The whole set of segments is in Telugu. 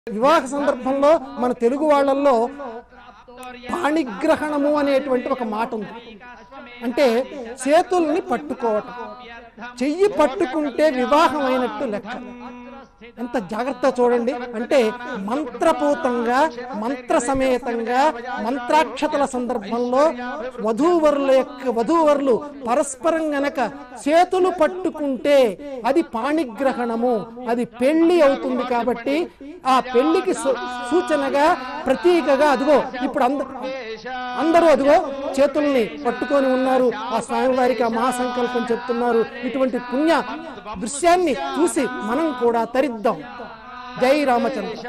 వివాహ సందర్భంలో మన తెలుగు వాళ్ళల్లో పాణిగ్రహణము అనేటువంటి ఒక మాట ఉంది అంటే చేతుల్ని పట్టుకోవటం చెయ్యి పట్టుకుంటే వివాహం అయినట్టు లెక్క ఎంత జాగ్రత్త చూడండి అంటే మంత్రపూతంగా మంత్ర సమేతంగా మంత్రాక్షతల సందర్భంలో వధూవరుల యొక్క వధూవరులు పరస్పరం గనక చేతులు పట్టుకుంటే అది పాణిగ్రహణము అది పెళ్లి అవుతుంది కాబట్టి ఆ పెళ్లికి సు- సూచనగా ప్రతీకగా అదిగో ఇప్పుడు అంద అందరూ అదిగో చేతుల్ని పట్టుకొని ఉన్నారు ఆ స్వామివారికి ఆ మహాసంకల్పం చెప్తున్నారు ఇటువంటి పుణ్య దృశ్యాన్ని చూసి మనం కూడా తరిద్దాం జై రామచంద్ర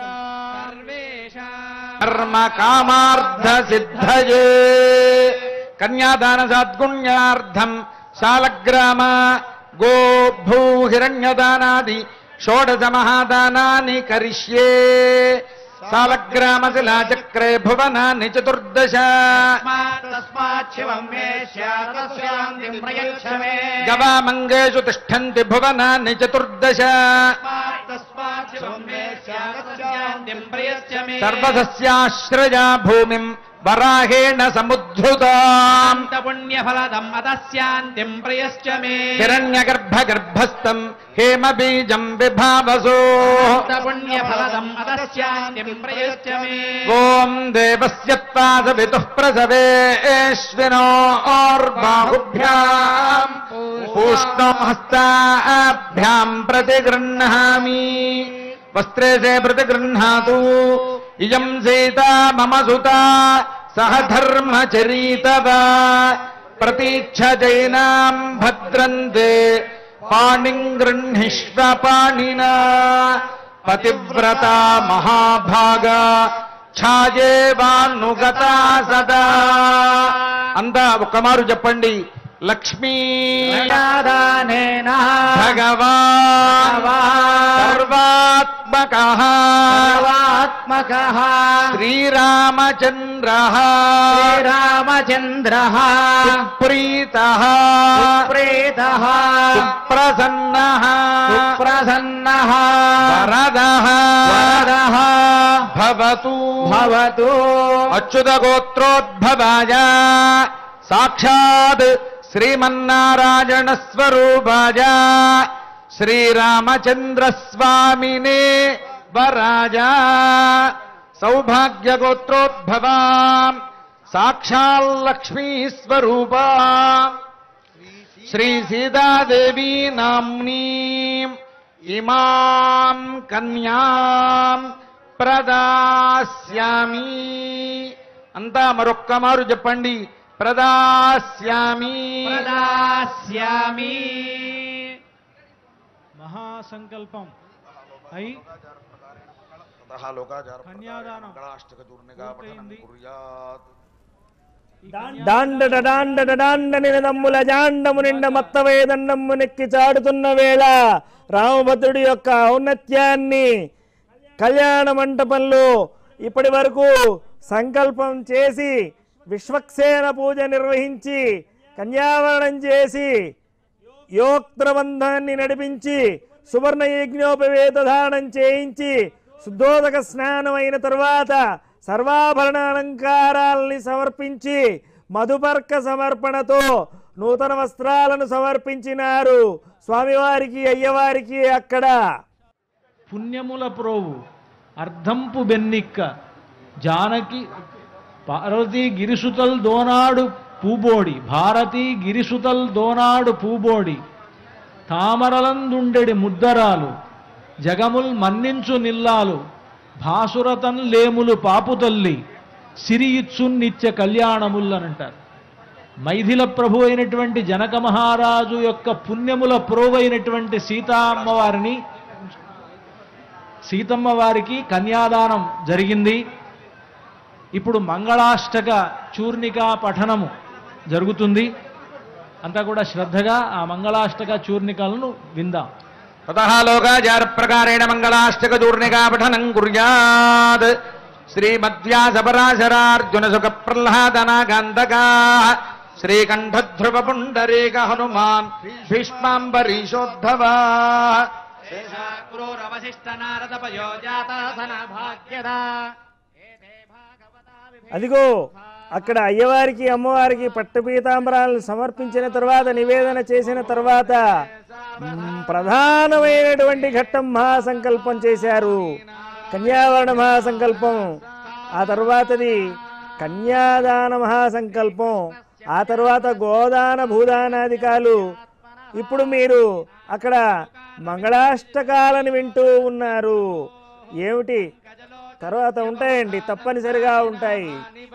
కర్మ కామార్థ సిద్ధయే కన్యాదాన సద్గుణ్యార్థం శాలగ్రామ గో భూ హిరణ్యదానాది షోడశ మహాదానాని కరిష్యే శాలగ్రామ శిలాచక్రే భువనాని చతుర్దశ తస్మాత్ శివం వేశ్య తస్యాంతిం ప్రయచ్చ మే గవామంగేషు తిష్టంతి భువనాని చతుర్దశ తస్మాత్ శివం వేశ్య తస్యాంతిం ప్రయచ్చ మే సర్వసస్యాశ్రయా భూమిం వరాహేణ సముద్ధృతాం పుణ్యఫలదం అతస్యాంతిం ప్రయశ్చ మే హిరణ్యగర్భగర్భస్థం హేమబీజం విభావసో పుణ్యఫలదం అతస్యాంతిం ప్రయశ్చ మే ఓం దేవస్య సవితుః ప్రసవేష్వినోర్బాహుభ్యాం పూష్ణో హస్తాభ్యాం ప్రతిగృహ్ణామి వస్త్రేషే ప్రతిగృహ్ణాతు ఇయం సీతా మమ సుతా సహ ధర్మచరీతవా ప్రతీక్షజైనాం భద్రంతే పాణిం గృహ్ణిష్వ పాణినా పతివ్రత మహాభాగా ఛాయేవానుగతా సదా అంతా ఒక్కమారు చెప్పండి లక్ష్మీ దానేన భగవాన్ సర్వాత్మక సర్వాత్మక శ్రీరామచంద్ర శ్రీరామచంద్ర ప్రీత ప్రేత ప్రసన్న ప్రసన్న వరద వరద భవతు భవతు అచ్యుత గోత్రోద్భవాయ సాక్షాత్ శ్రీమన్నారాయణ స్వరూపాయ శ్రీరామచంద్ర స్వామినే వరాజ సౌభాగ్య గోత్రోద్భవా సాక్షాల్లక్ష్మీ స్వరూపా శ్రీ సీతాదేవీ నామ్నీ ఇమాం కన్యాం ప్రదాస్యామి అంతా మరొక్క మారు చెప్పండి ప్రదాస్యామి ప్రదాస్యామి మహాసంకల్పం అయి కన్యాదానం పూర్తయింది. ఈ కన్యా- డాండట డాండట డాండ నినదమ్ముల జాండము నిండ మత్తవేదండము నెక్కి చాడుతున్న వేళ రామభద్రుడి యొక్క ఔన్నత్యాన్ని కళ్యాణ మంటపంలో ఇప్పటి వరకు సంకల్పం చేసి విశ్వక్సేన పూజ నిర్వహించి కన్యావరణం చేసి యోక్త్రబంధాన్ని నడిపించి సువర్ణ యజ్ఞోపవేత ధారణం చేయించి శుద్ధోదక స్నానం అయిన తరువాత సర్వాభరణ అలంకారాల్ని సమర్పించి మధుపర్క సమర్పణతో నూతన వస్త్రాలను సమర్పించినారు స్వామివారికి అయ్యవారికి అక్కడ పుణ్యముల ప్రోవు అర్ధంపు బెన్నిక్క జానకి పార్వతీ గిరిసుతల్ దోనాడు పూబోడి భారతీ గిరిసుతల్ దోనాడు పూబోడి తామరలందుండెడి ముద్దరాలు జగముల్ మన్నించు నిల్లాలు భాసురతన్ లేములు పాపుతల్లి సిరియిచ్చు నిత్య కళ్యాణముల్ అని అంటారు మైథిల ప్రభు అయినటువంటి జనక మహారాజు యొక్క పుణ్యముల ప్రోవైనటువంటి సీతా అమ్మవారిని సీతమ్మ వారికి కన్యాదానం జరిగింది ఇప్పుడు మంగళాష్టక చూర్ణికా పఠనము జరుగుతుంది అంతా కూడా శ్రద్ధగా ఆ మంగళాష్టక చూర్ణికలను విందాం తతః లోకాచార ప్రకారేణ మంగళాష్టక చూర్ణికా పఠనం కుర్యాత్ శ్రీమద్వ్యాసపరాశరార్జున సుఖ ప్రహ్లాదనాగాంతకా శ్రీకంఠధ్రువ పుండరీక హనుమాన్ భీష్మాంబరీషోద్ధవా గురోరవశిష్ట నారద పయోజాతన భాగ్యదా అదిగో అక్కడ అయ్యవారికి అమ్మవారికి పట్టు పీతాంబరాలను సమర్పించిన తర్వాత నివేదన చేసిన తర్వాత మ్, ప్రధానమైనటువంటి ఘట్టం మహాసంకల్పం చేశారు కన్యావరణ మహాసంకల్పం ఆ తర్వాతది కన్యాదాన మహాసంకల్పం ఆ తర్వాత గోదాన భూదానాధికాలు ఇప్పుడు మీరు అక్కడ మంగళాష్టకాలను వింటూ ఉన్నారు ఏమిటి తర్వాత ఉంటాయండి తప్పనిసరిగా ఉంటాయి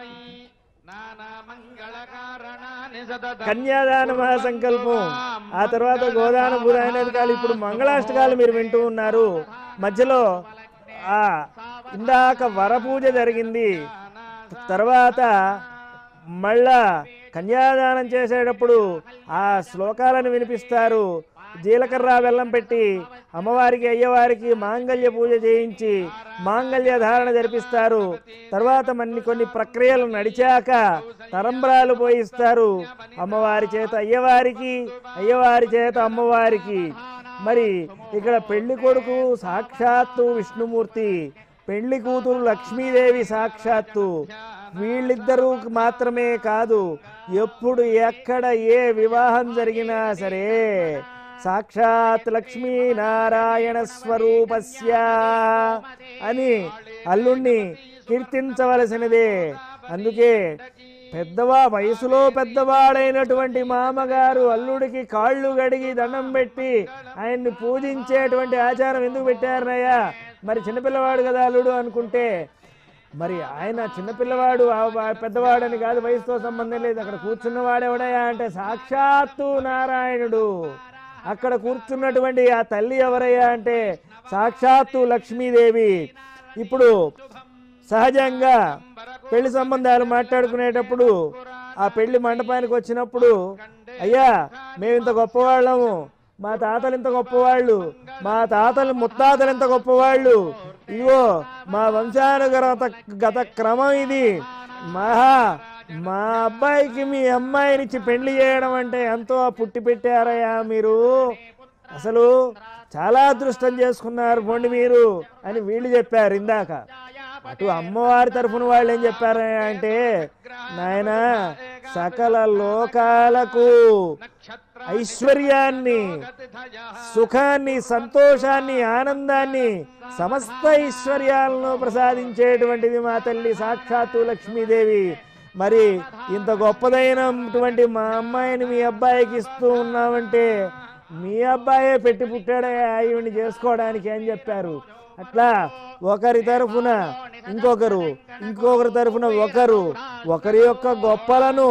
కన్యాదాన మహాసంకల్పం ఆ తర్వాత గోదాన భూదానాధికాలు ఇప్పుడు మంగళాష్టకాలు మీరు వింటూ ఉన్నారు మధ్యలో ఆ ఇందాక వరపూజ జరిగింది తర్వాత మళ్ళా కన్యాదానం చేసేటప్పుడు ఆ శ్లోకాలను వినిపిస్తారు జీలకర్ర బెల్లం పెట్టి అమ్మవారికి అయ్యవారికి మాంగళ్య పూజ చేయించి మాంగళ్య ధారణ జరిపిస్తారు తర్వాత మన్ని కొన్ని ప్రక్రియలు నడిచాక తరంబరాలు పోయిస్తారు అమ్మవారి చేత అయ్యవారికి అయ్యవారి చేత అమ్మవారికి మరి ఇక్కడ పెళ్లి కొడుకు సాక్షాత్తు విష్ణుమూర్తి పెళ్లి కూతురు లక్ష్మీదేవి సాక్షాత్తు వీళ్ళిద్దరూ మాత్రమే కాదు ఎప్పుడు ఎక్కడ ఏ వివాహం జరిగినా సరే సాక్షాత్ లక్ష్మీనారాయణ స్వరూపస్య అని అల్లుణ్ణి కీర్తించవలసినదే అందుకే పెద్దవా వయసులో పెద్దవాడైనటువంటి మామగారు అల్లుడికి కాళ్ళు గడిగి దండం పెట్టి ఆయన్ని పూజించేటువంటి ఆచారం ఎందుకు పెట్టారనయ్యా మరి చిన్నపిల్లవాడు కదా అల్లుడు అనుకుంటే మరి ఆయన చిన్నపిల్లవాడు ఆ వా- పెద్దవాడని కాదు వయసుతో సంబంధం లేదు అక్కడ కూర్చున్నవాడెవడయా అంటే సాక్షాత్తు నారాయణుడు అక్కడ కూర్చున్నటువంటి ఆ తల్లి ఎవరయ్యా అంటే సాక్షాత్తు లక్ష్మీదేవి ఇప్పుడు సహజంగా పెళ్లి సంబంధాలు మాట్లాడుకునేటప్పుడు ఆ పెళ్లి మండపానికి వచ్చినప్పుడు అయ్యా మేము ఇంత గొప్పవాళ్ళము మా తాతలు ఇంత గొప్పవాళ్ళు మా తాతలు ముత్తాతలు ఇంత గొప్పవాళ్ళు ఇగో మా వంశానుగత గత క్రమం ఇది మహా మా అబ్బాయికి మీ అమ్మాయినిచ్చి పెళ్లి చేయడం అంటే ఎంతో పుట్టి పెట్టారయ్యా మీరు అసలు చాలా అదృష్టం చేసుకున్నారు పోండి మీరు అని వీళ్ళు చెప్పారు ఇందాక అటు అమ్మవారి తరఫున వాళ్ళు ఏం చెప్పారు అంటే నాయన సకల లోకాలకు ఐశ్వర్యాన్ని సుఖాన్ని సంతోషాన్ని ఆనందాన్ని సమస్త ఐశ్వర్యాలను ప్రసాదించేటువంటిది మా తల్లి సాక్షాత్తు లక్ష్మీదేవి మరి ఇంత గొప్పదైనటువంటి మా అమ్మాయిని మీ అబ్బాయికి ఇస్తూ ఉన్నామంటే మీ అబ్బాయే పెట్టి పుట్టాడయ్యా ఈవిని చేసుకోవడానికి అని చెప్పారు అట్లా ఒకరి తరఫున ఇంకొకరు ఇంకొకరి తరఫున ఒకరు ఒకరి యొక్క గొప్పలను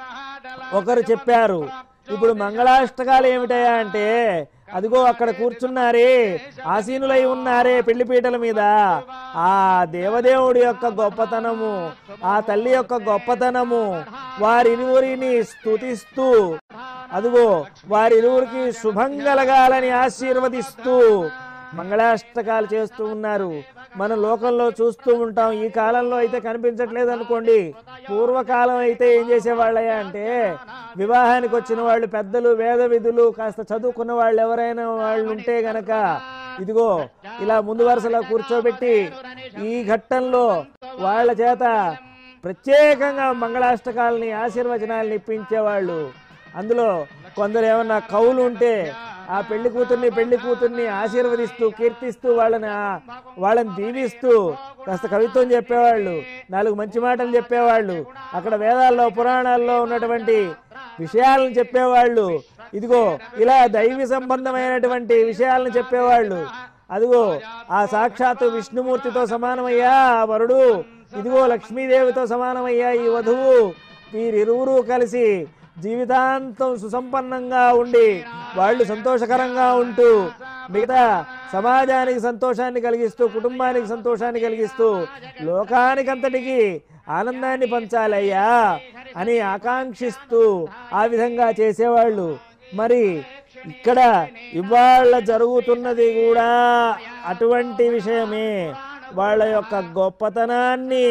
ఒకరు చెప్పారు ఇప్పుడు మంగళాష్టకాలు ఏమిటయా అంటే అదిగో అక్కడ కూర్చున్నారే ఆసీనులై ఉన్నారే పెళ్లిపీటల మీద ఆ దేవదేవుడి యొక్క గొప్పతనము ఆ తల్లి యొక్క గొప్పతనము వారిరువురిని స్తుతిస్తూ అదిగో వారిరువురికి శుభం కలగాలని ఆశీర్వదిస్తూ మంగళాష్టకాలు చేస్తూ ఉన్నారు మన లోకంలో చూస్తూ ఉంటాం ఈ కాలంలో అయితే కనిపించట్లేదు అనుకోండి పూర్వకాలం అయితే ఏం చేసేవాళ్ళయ్యా అంటే వివాహానికి వచ్చిన వాళ్ళు పెద్దలు వేద విధులు కాస్త చదువుకున్న వాళ్ళు ఎవరైనా వాళ్ళు ఉంటే గనక ఇదిగో ఇలా ముందు వరుసలో కూర్చోబెట్టి ఈ ఘట్టంలో వాళ్ళ చేత ప్రత్యేకంగా మంగళాష్టకాలని ఆశీర్వచనాలను ఇప్పించేవాళ్ళు అందులో కొందరు ఏమన్నా కవులు ఉంటే ఆ పెళ్లి కూతుర్ని పెళ్లి కూతుర్ని ఆశీర్వదిస్తూ కీర్తిస్తూ వాళ్ళని ఆ- వాళ్ళని దీవిస్తూ కాస్త కవిత్వం చెప్పేవాళ్ళు నాలుగు మంచి మాటలు చెప్పేవాళ్ళు అక్కడ వేదాల్లో పురాణాల్లో ఉన్నటువంటి విషయాలను చెప్పేవాళ్ళు ఇదిగో ఇలా దైవ సంబంధమైనటువంటి విషయాలను చెప్పేవాళ్ళు అదిగో ఆ సాక్షాత్తు విష్ణుమూర్తితో సమానమయ్యా ఆ వరుడు ఇదిగో లక్ష్మీదేవితో సమానమయ్యా ఈ వధువు వీరిరువురు కలిసి జీవితాంతం సుసంపన్నంగా ఉండి వాళ్ళు సంతోషకరంగా ఉంటూ మిగతా సమాజానికి సంతోషాన్ని కలిగిస్తూ కుటుంబానికి సంతోషాన్ని కలిగిస్తూ లోకానికంతటికి ఆనందాన్ని పంచాలయ్యా అని ఆకాంక్షిస్తూ ఆ విధంగా చేసేవాళ్ళు మరి ఇక్కడ ఇవాళ జరుగుతున్నది కూడా అటువంటి విషయమే వాళ్ళ యొక్క గొప్పతనాన్ని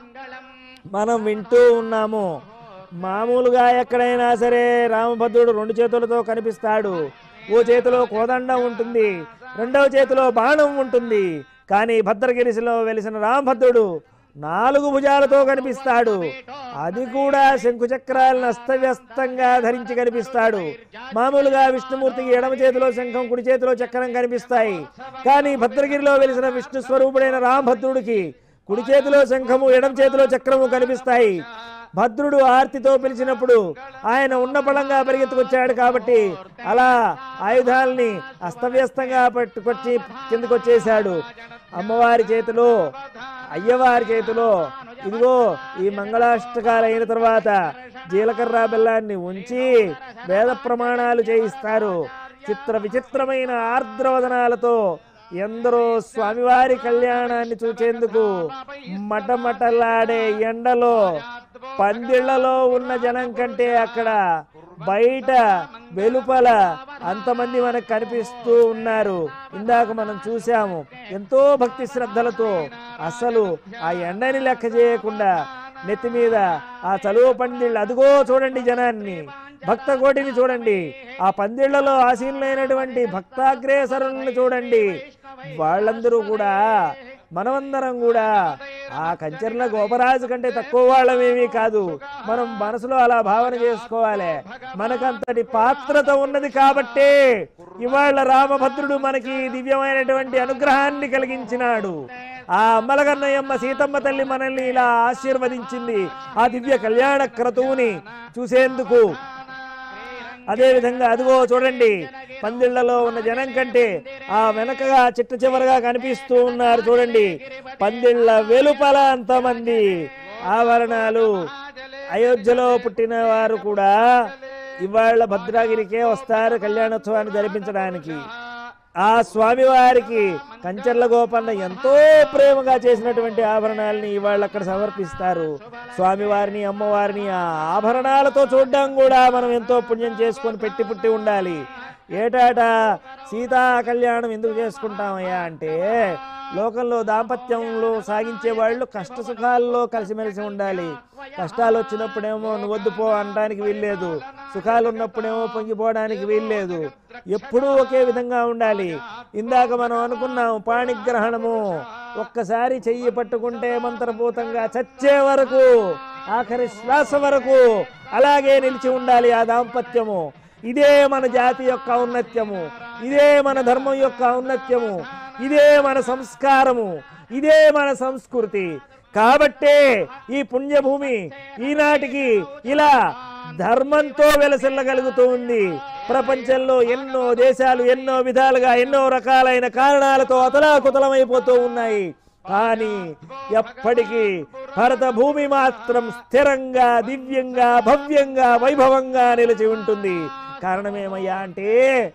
మనం వింటూ ఉన్నాము మామూలుగా ఎక్కడైనా సరే రామభద్రుడు రెండు చేతులతో కనిపిస్తాడు ఓ చేతిలో కోదండం ఉంటుంది రెండవ చేతిలో బాణం ఉంటుంది కానీ భద్రగిరిశిలో వెలిసిన రామభద్రుడు నాలుగు భుజాలతో కనిపిస్తాడు అది కూడా శంకు చక్రాలను అస్తవ్యస్తంగా ధరించి కనిపిస్తాడు మామూలుగా విష్ణుమూర్తికి ఎడమ చేతిలో శంఖం కుడి చేతిలో చక్రం కనిపిస్తాయి కానీ భద్రగిరిలో వెలిసిన విష్ణు స్వరూపుడైన రామభద్రుడికి కుడి చేతిలో శంఖము ఎడమ చేతిలో చక్రము కనిపిస్తాయి భద్రుడు ఆర్తితో పిలిచినప్పుడు ఆయన ఉన్న పళంగా పరిగెత్తుకొచ్చాడు కాబట్టి అలా ఆయుధాల్ని అస్తవ్యస్తంగా పట్టుకొచ్చి కిందకొచ్చేశాడు అమ్మవారి చేతిలో అయ్యవారి చేతిలో ఇదిగో ఈ మంగళాష్టకాలు అయిన తర్వాత జీలకర్ర బెల్లాన్ని ఉంచి వేద ప్రమాణాలు చేయిస్తారు చిత్ర విచిత్రమైన ఆర్ద్రవదనాలతో ఎందరో స్వామివారి కళ్యాణాన్ని చూచేందుకు మటమటలాడే ఎండలో పందిళ్లలో ఉన్న జనం కంటే అక్కడ బయట వెలుపల అంతమంది మనకు కనిపిస్తూ ఉన్నారు ఇందాక మనం చూసాము ఎంతో భక్తి శ్రద్ధలతో అసలు ఆ ఎండని లెక్క చేయకుండా నెత్తి మీద ఆ చలువ పందిళ్ళు అదిగో చూడండి జనాన్ని భక్త కోటిని చూడండి ఆ పందిళ్లలో ఆసీనులైనటువంటి భక్తాగ్రేసరులను చూడండి వాళ్ళందరూ కూడా మనమందరం కూడా ఆ కంచర్ల గోపరాజు కంటే తక్కువ వాళ్ళమేమీ కాదు మనం మనసులో అలా భావన చేసుకోవాలి మనకంతటి పాత్రత ఉన్నది కాబట్టే ఇవాళ రామభద్రుడు మనకి దివ్యమైనటువంటి అనుగ్రహాన్ని కలిగించినాడు ఆ అమ్మలగన్నయమ్మ సీతమ్మ తల్లి మనల్ని ఇలా ఆశీర్వదించింది ఆ దివ్య కళ్యాణ క్రతువుని చూసేందుకు అదే విధంగా అదిగో చూడండి పందిళ్లలో ఉన్న జనం కంటే ఆ వెనకగా చిట్ట చివరగా కనిపిస్తూ ఉన్నారు చూడండి పందిళ్ళ వెలుపల అంతమంది ఆభరణాలు అయోధ్యలో పుట్టిన వారు కూడా ఇవాళ భద్రాగిరికే వస్తారు కళ్యాణోత్సవాన్ని జరిపించడానికి ఆ స్వామివారికి కంచర్ల గోపన్న ఎంతో ప్రేమగా చేసినటువంటి ఆభరణాలని ఇవాళ అక్కడ సమర్పిస్తారు స్వామివారిని అమ్మవారిని ఆ ఆభరణాలతో చూడడం కూడా మనం ఎంతో పుణ్యం చేసుకొని పెట్టి పుట్టి ఉండాలి ఏటాటా సీతా కళ్యాణం ఎందుకు చేసుకుంటామయ్యా అంటే లోకంలో దాంపత్యంలో సాగించే వాళ్ళు కష్ట సుఖాల్లో కలిసిమెలిసి ఉండాలి కష్టాలు వచ్చినప్పుడేమో నువ్వు వద్దు పో అనడానికి వీల్లేదు సుఖాలు ఉన్నప్పుడేమో పొంగిపోవడానికి వీల్లేదు ఎప్పుడూ ఒకే విధంగా ఉండాలి ఇందాక మనం అనుకున్నాం పాణిగ్రహణము ఒక్కసారి చెయ్యి పట్టుకుంటే మంత్రభూతంగా చచ్చే వరకు ఆఖరి శ్వాస వరకు అలాగే నిలిచి ఉండాలి ఆ దాంపత్యము ఇదే మన జాతి యొక్క ఔన్నత్యము ఇదే మన ధర్మం యొక్క ఔన్నత్యము ఇదే మన సంస్కారము ఇదే మన సంస్కృతి కాబట్టే ఈ పుణ్యభూమి ఈనాటికి ఇలా ధర్మంతో వెలసిల్లగలుగుతూ ఉంది ప్రపంచంలో ఎన్నో దేశాలు ఎన్నో విధాలుగా ఎన్నో రకాలైన కారణాలతో అతలాకుతలమైపోతూ ఉన్నాయి కానీ ఎప్పటికీ భరత భూమి మాత్రం స్థిరంగా దివ్యంగా భవ్యంగా వైభవంగా నిలిచి ఉంటుంది కారణమేమయ్యా అంటే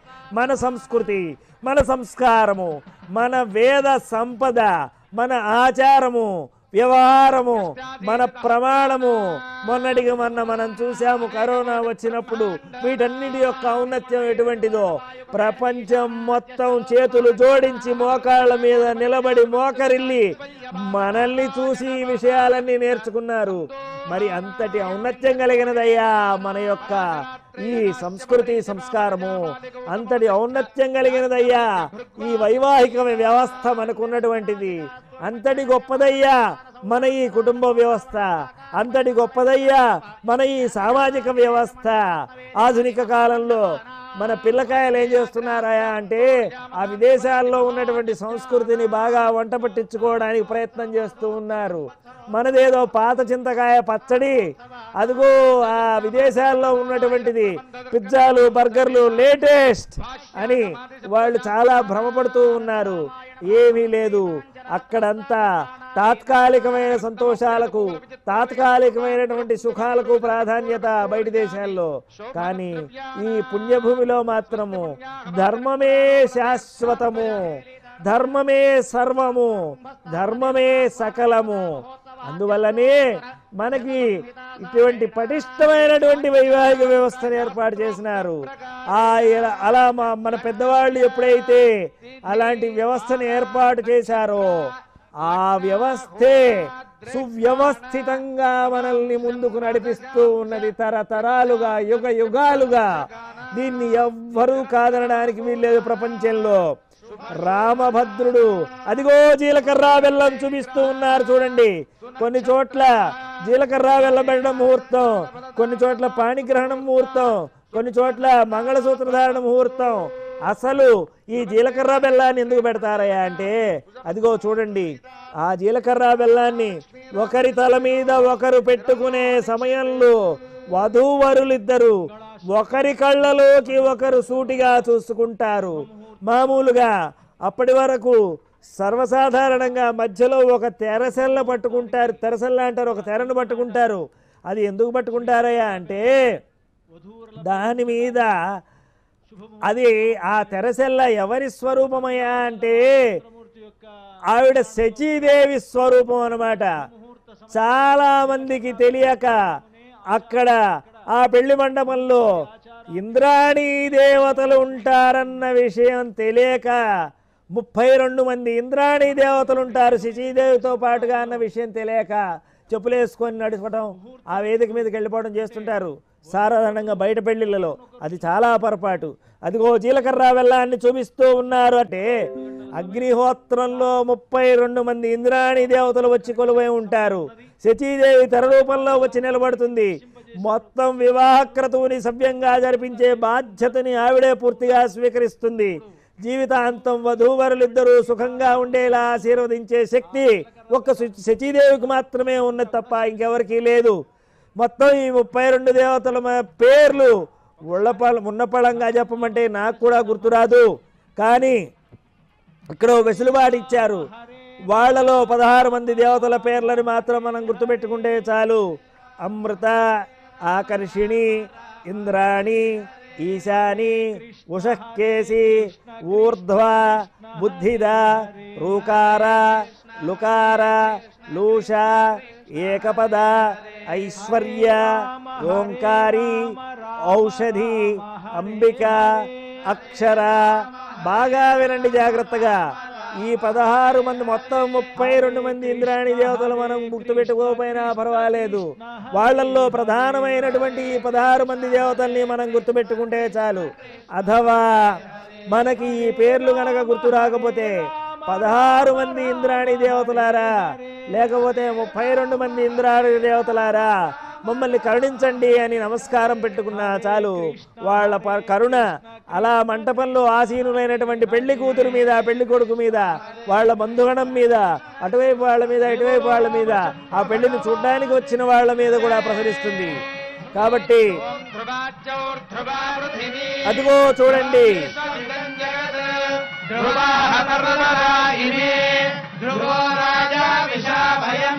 మన సంస్కృతి మన సంస్కారము మన వేద సంపద మన ఆచారము వ్యవహారము మన ప్రమాణము మొన్నటికి మొన్న మనం చూసాము కరోనా వచ్చినప్పుడు వీటన్నిటి యొక్క ఔన్నత్యం ఎటువంటిదో ప్రపంచం మొత్తం చేతులు జోడించి మోకాళ్ళ మీద నిలబడి మోకరిల్లి మనల్ని చూసి ఈ విషయాలన్నీ నేర్చుకున్నారు మరి అంతటి ఔన్నత్యం కలిగినదయ్యా మన యొక్క ఈ సంస్కృతి సంస్కారము అంతటి ఔన్నత్యం కలిగినదయ్యా ఈ వైవాహిక వ్యవస్థ మనకున్నటువంటిది అంతటి గొప్పదయ్యా మన ఈ కుటుంబ వ్యవస్థ అంతటి గొప్పదయ్యా మన ఈ సామాజిక వ్యవస్థ ఆధునిక కాలంలో మన పిల్లకాయలు ఏం చేస్తున్నారా అంటే ఆ విదేశాల్లో ఉన్నటువంటి సంస్కృతిని బాగా వంట పట్టించుకోవడానికి ప్రయత్నం చేస్తూ ఉన్నారు మనదేదో పాత చింతకాయ పచ్చడి అదిగో ఆ విదేశాల్లో ఉన్నటువంటిది పిజ్జాలు బర్గర్లు లేటెస్ట్ అని వాళ్ళు చాలా భ్రమపడుతూ ఉన్నారు ఏమీ లేదు అక్కడంతా తాత్కాలికమైన సంతోషాలకు తాత్కాలికమైనటువంటి సుఖాలకు ప్రాధాన్యత బయటి దేశాల్లో కానీ ఈ పుణ్యభూమిలో మాత్రము ధర్మమే శాశ్వతము ధర్మమే సర్వము ధర్మమే సకలము అందువల్లనే మనకి ఇటువంటి పటిష్టమైనటువంటి వైవాహిక వ్యవస్థను ఏర్పాటు చేసినారు ఆ ఇలా- అలా మా- మన పెద్దవాళ్ళు ఎప్పుడైతే అలాంటి వ్యవస్థను ఏర్పాటు చేశారో ఆ వ్యవస్థే సువ్యవస్థితంగా మనల్ని ముందుకు నడిపిస్తూ ఉన్నది తరతరాలుగా యుగ యుగాలుగా దీన్ని ఎవ్వరూ కాదనడానికి వీల్లేదు ప్రపంచంలో రామభద్రుడు అదిగో జీలకర్ర బెల్లం చూపిస్తూ ఉన్నారు చూడండి కొన్ని చోట్ల జీలకర్ర బెల్లం పెట్టడం ముహూర్తం కొన్ని చోట్ల పాణిగ్రహణం ముహూర్తం కొన్ని చోట్ల మంగళసూత్రధారణ ముహూర్తం అసలు ఈ జీలకర్ర బెల్లాన్ని ఎందుకు పెడతారయ్యా అంటే అదిగో చూడండి ఆ జీలకర్ర బెల్లాన్ని ఒకరి తల మీద ఒకరు పెట్టుకునే సమయంలో వధూవరులిద్దరు ఒకరి కళ్ళలోకి ఒకరు సూటిగా చూసుకుంటారు మామూలుగా అప్పటి వరకు సర్వసాధారణంగా మధ్యలో ఒక తెరసెల్ల పట్టుకుంటారు తెరసెల్ల అంటారు ఒక తెరను పట్టుకుంటారు అది ఎందుకు పట్టుకుంటారయ్యా అంటే దాని మీద అది ఆ తెరసెల్ల ఎవరి స్వరూపమయ్యా అంటే ఆవిడ శచీదేవి స్వరూపం అన్నమాట చాలా మందికి తెలియక అక్కడ ఆ పెళ్లి మండపంలో ఇంద్రాణీ దేవతలు ఉంటారన్న విషయం తెలియక ముప్పై రెండు మంది ఇంద్రాణీ దేవతలు ఉంటారు శచీదేవితో పాటుగా అన్న విషయం తెలియక చెప్పులేసుకొని నడవటం ఆ వేదిక మీదకి వెళ్ళిపోవడం చేస్తుంటారు సాధారణంగా బయట పెళ్లిళ్ళలో అది చాలా పొరపాటు అదిగో జీలకర్ర వెల్లాన్ని చూపిస్తూ ఉన్నారు అంటే అగ్నిహోత్రంలో ముప్పై రెండు మంది ఇంద్రాణి దేవతలు వచ్చి కొలువై ఉంటారు శచీదేవి తెర రూపంలో వచ్చి నిలబడుతుంది మొత్తం వివాహక్రతువుని సవ్యంగా జరిపించే బాధ్యతని ఆవిడే పూర్తిగా స్వీకరిస్తుంది జీవితాంతం వధూవరులిద్దరూ సుఖంగా ఉండేలా ఆశీర్వదించే శక్తి ఒక్క సు- శచీదేవికి మాత్రమే ఉన్నది తప్ప ఇంకెవరికీ లేదు మొత్తం ఈ ముప్పై రెండు దేవతల మ- పేర్లు ఉళ్ళపల ఉన్నపళంగా చెప్పమంటే నాకు కూడా గుర్తురాదు కానీ ఇక్కడ ఓ వెసులుబాటు ఇచ్చారు వాళ్ళలో పదహారు మంది దేవతల పేర్లని మాత్రం మనం గుర్తుపెట్టుకుంటే చాలు అమృత ఆకర్షిణి ఇంద్రాణి ఈశాని ఉషకేసి ఊర్ధ్వ బుద్ధిద రూకార లుకార లూష ఏకపద ఐశ్వర్య ఓంకారి ఔషధి అంబిక అక్షర బాగా వినండి జాగ్రత్తగా ఈ పదహారు మంది మొత్తం ముప్పై రెండు మంది ఇంద్రాణి దేవతలు మనం గుర్తుపెట్టుకోకపోయినా పర్వాలేదు వాళ్ళల్లో ప్రధానమైనటువంటి ఈ పదహారు మంది దేవతల్ని మనం గుర్తుపెట్టుకుంటే చాలు అథవా మనకి ఈ పేర్లు గనక గుర్తు రాకపోతే పదహారు మంది ఇంద్రాణి దేవతలారా లేకపోతే ముప్పై రెండు మంది ఇంద్రాణి దేవతలారా మమ్మల్ని కరుణించండి అని నమస్కారం పెట్టుకున్నా చాలు వాళ్ళ ప- కరుణ అలా మంటపంలో ఆసీనులైనటువంటి పెళ్లి కూతురు మీద పెళ్లి కొడుకు మీద వాళ్ళ బంధుగణం మీద అటువైపు వాళ్ళ మీద ఇటువైపు వాళ్ళ మీద ఆ పెళ్లిని చూడ్డానికి వచ్చిన వాళ్ళ మీద కూడా ప్రసరిస్తుంది కాబట్టి ధ్రువాచౌర్ధ్రువా పృథివీ అదిగో చూడండి సవిదం జగత్ ధ్రువాః పర్వతరా ఇమే ధ్రువో రాజా విశాభయం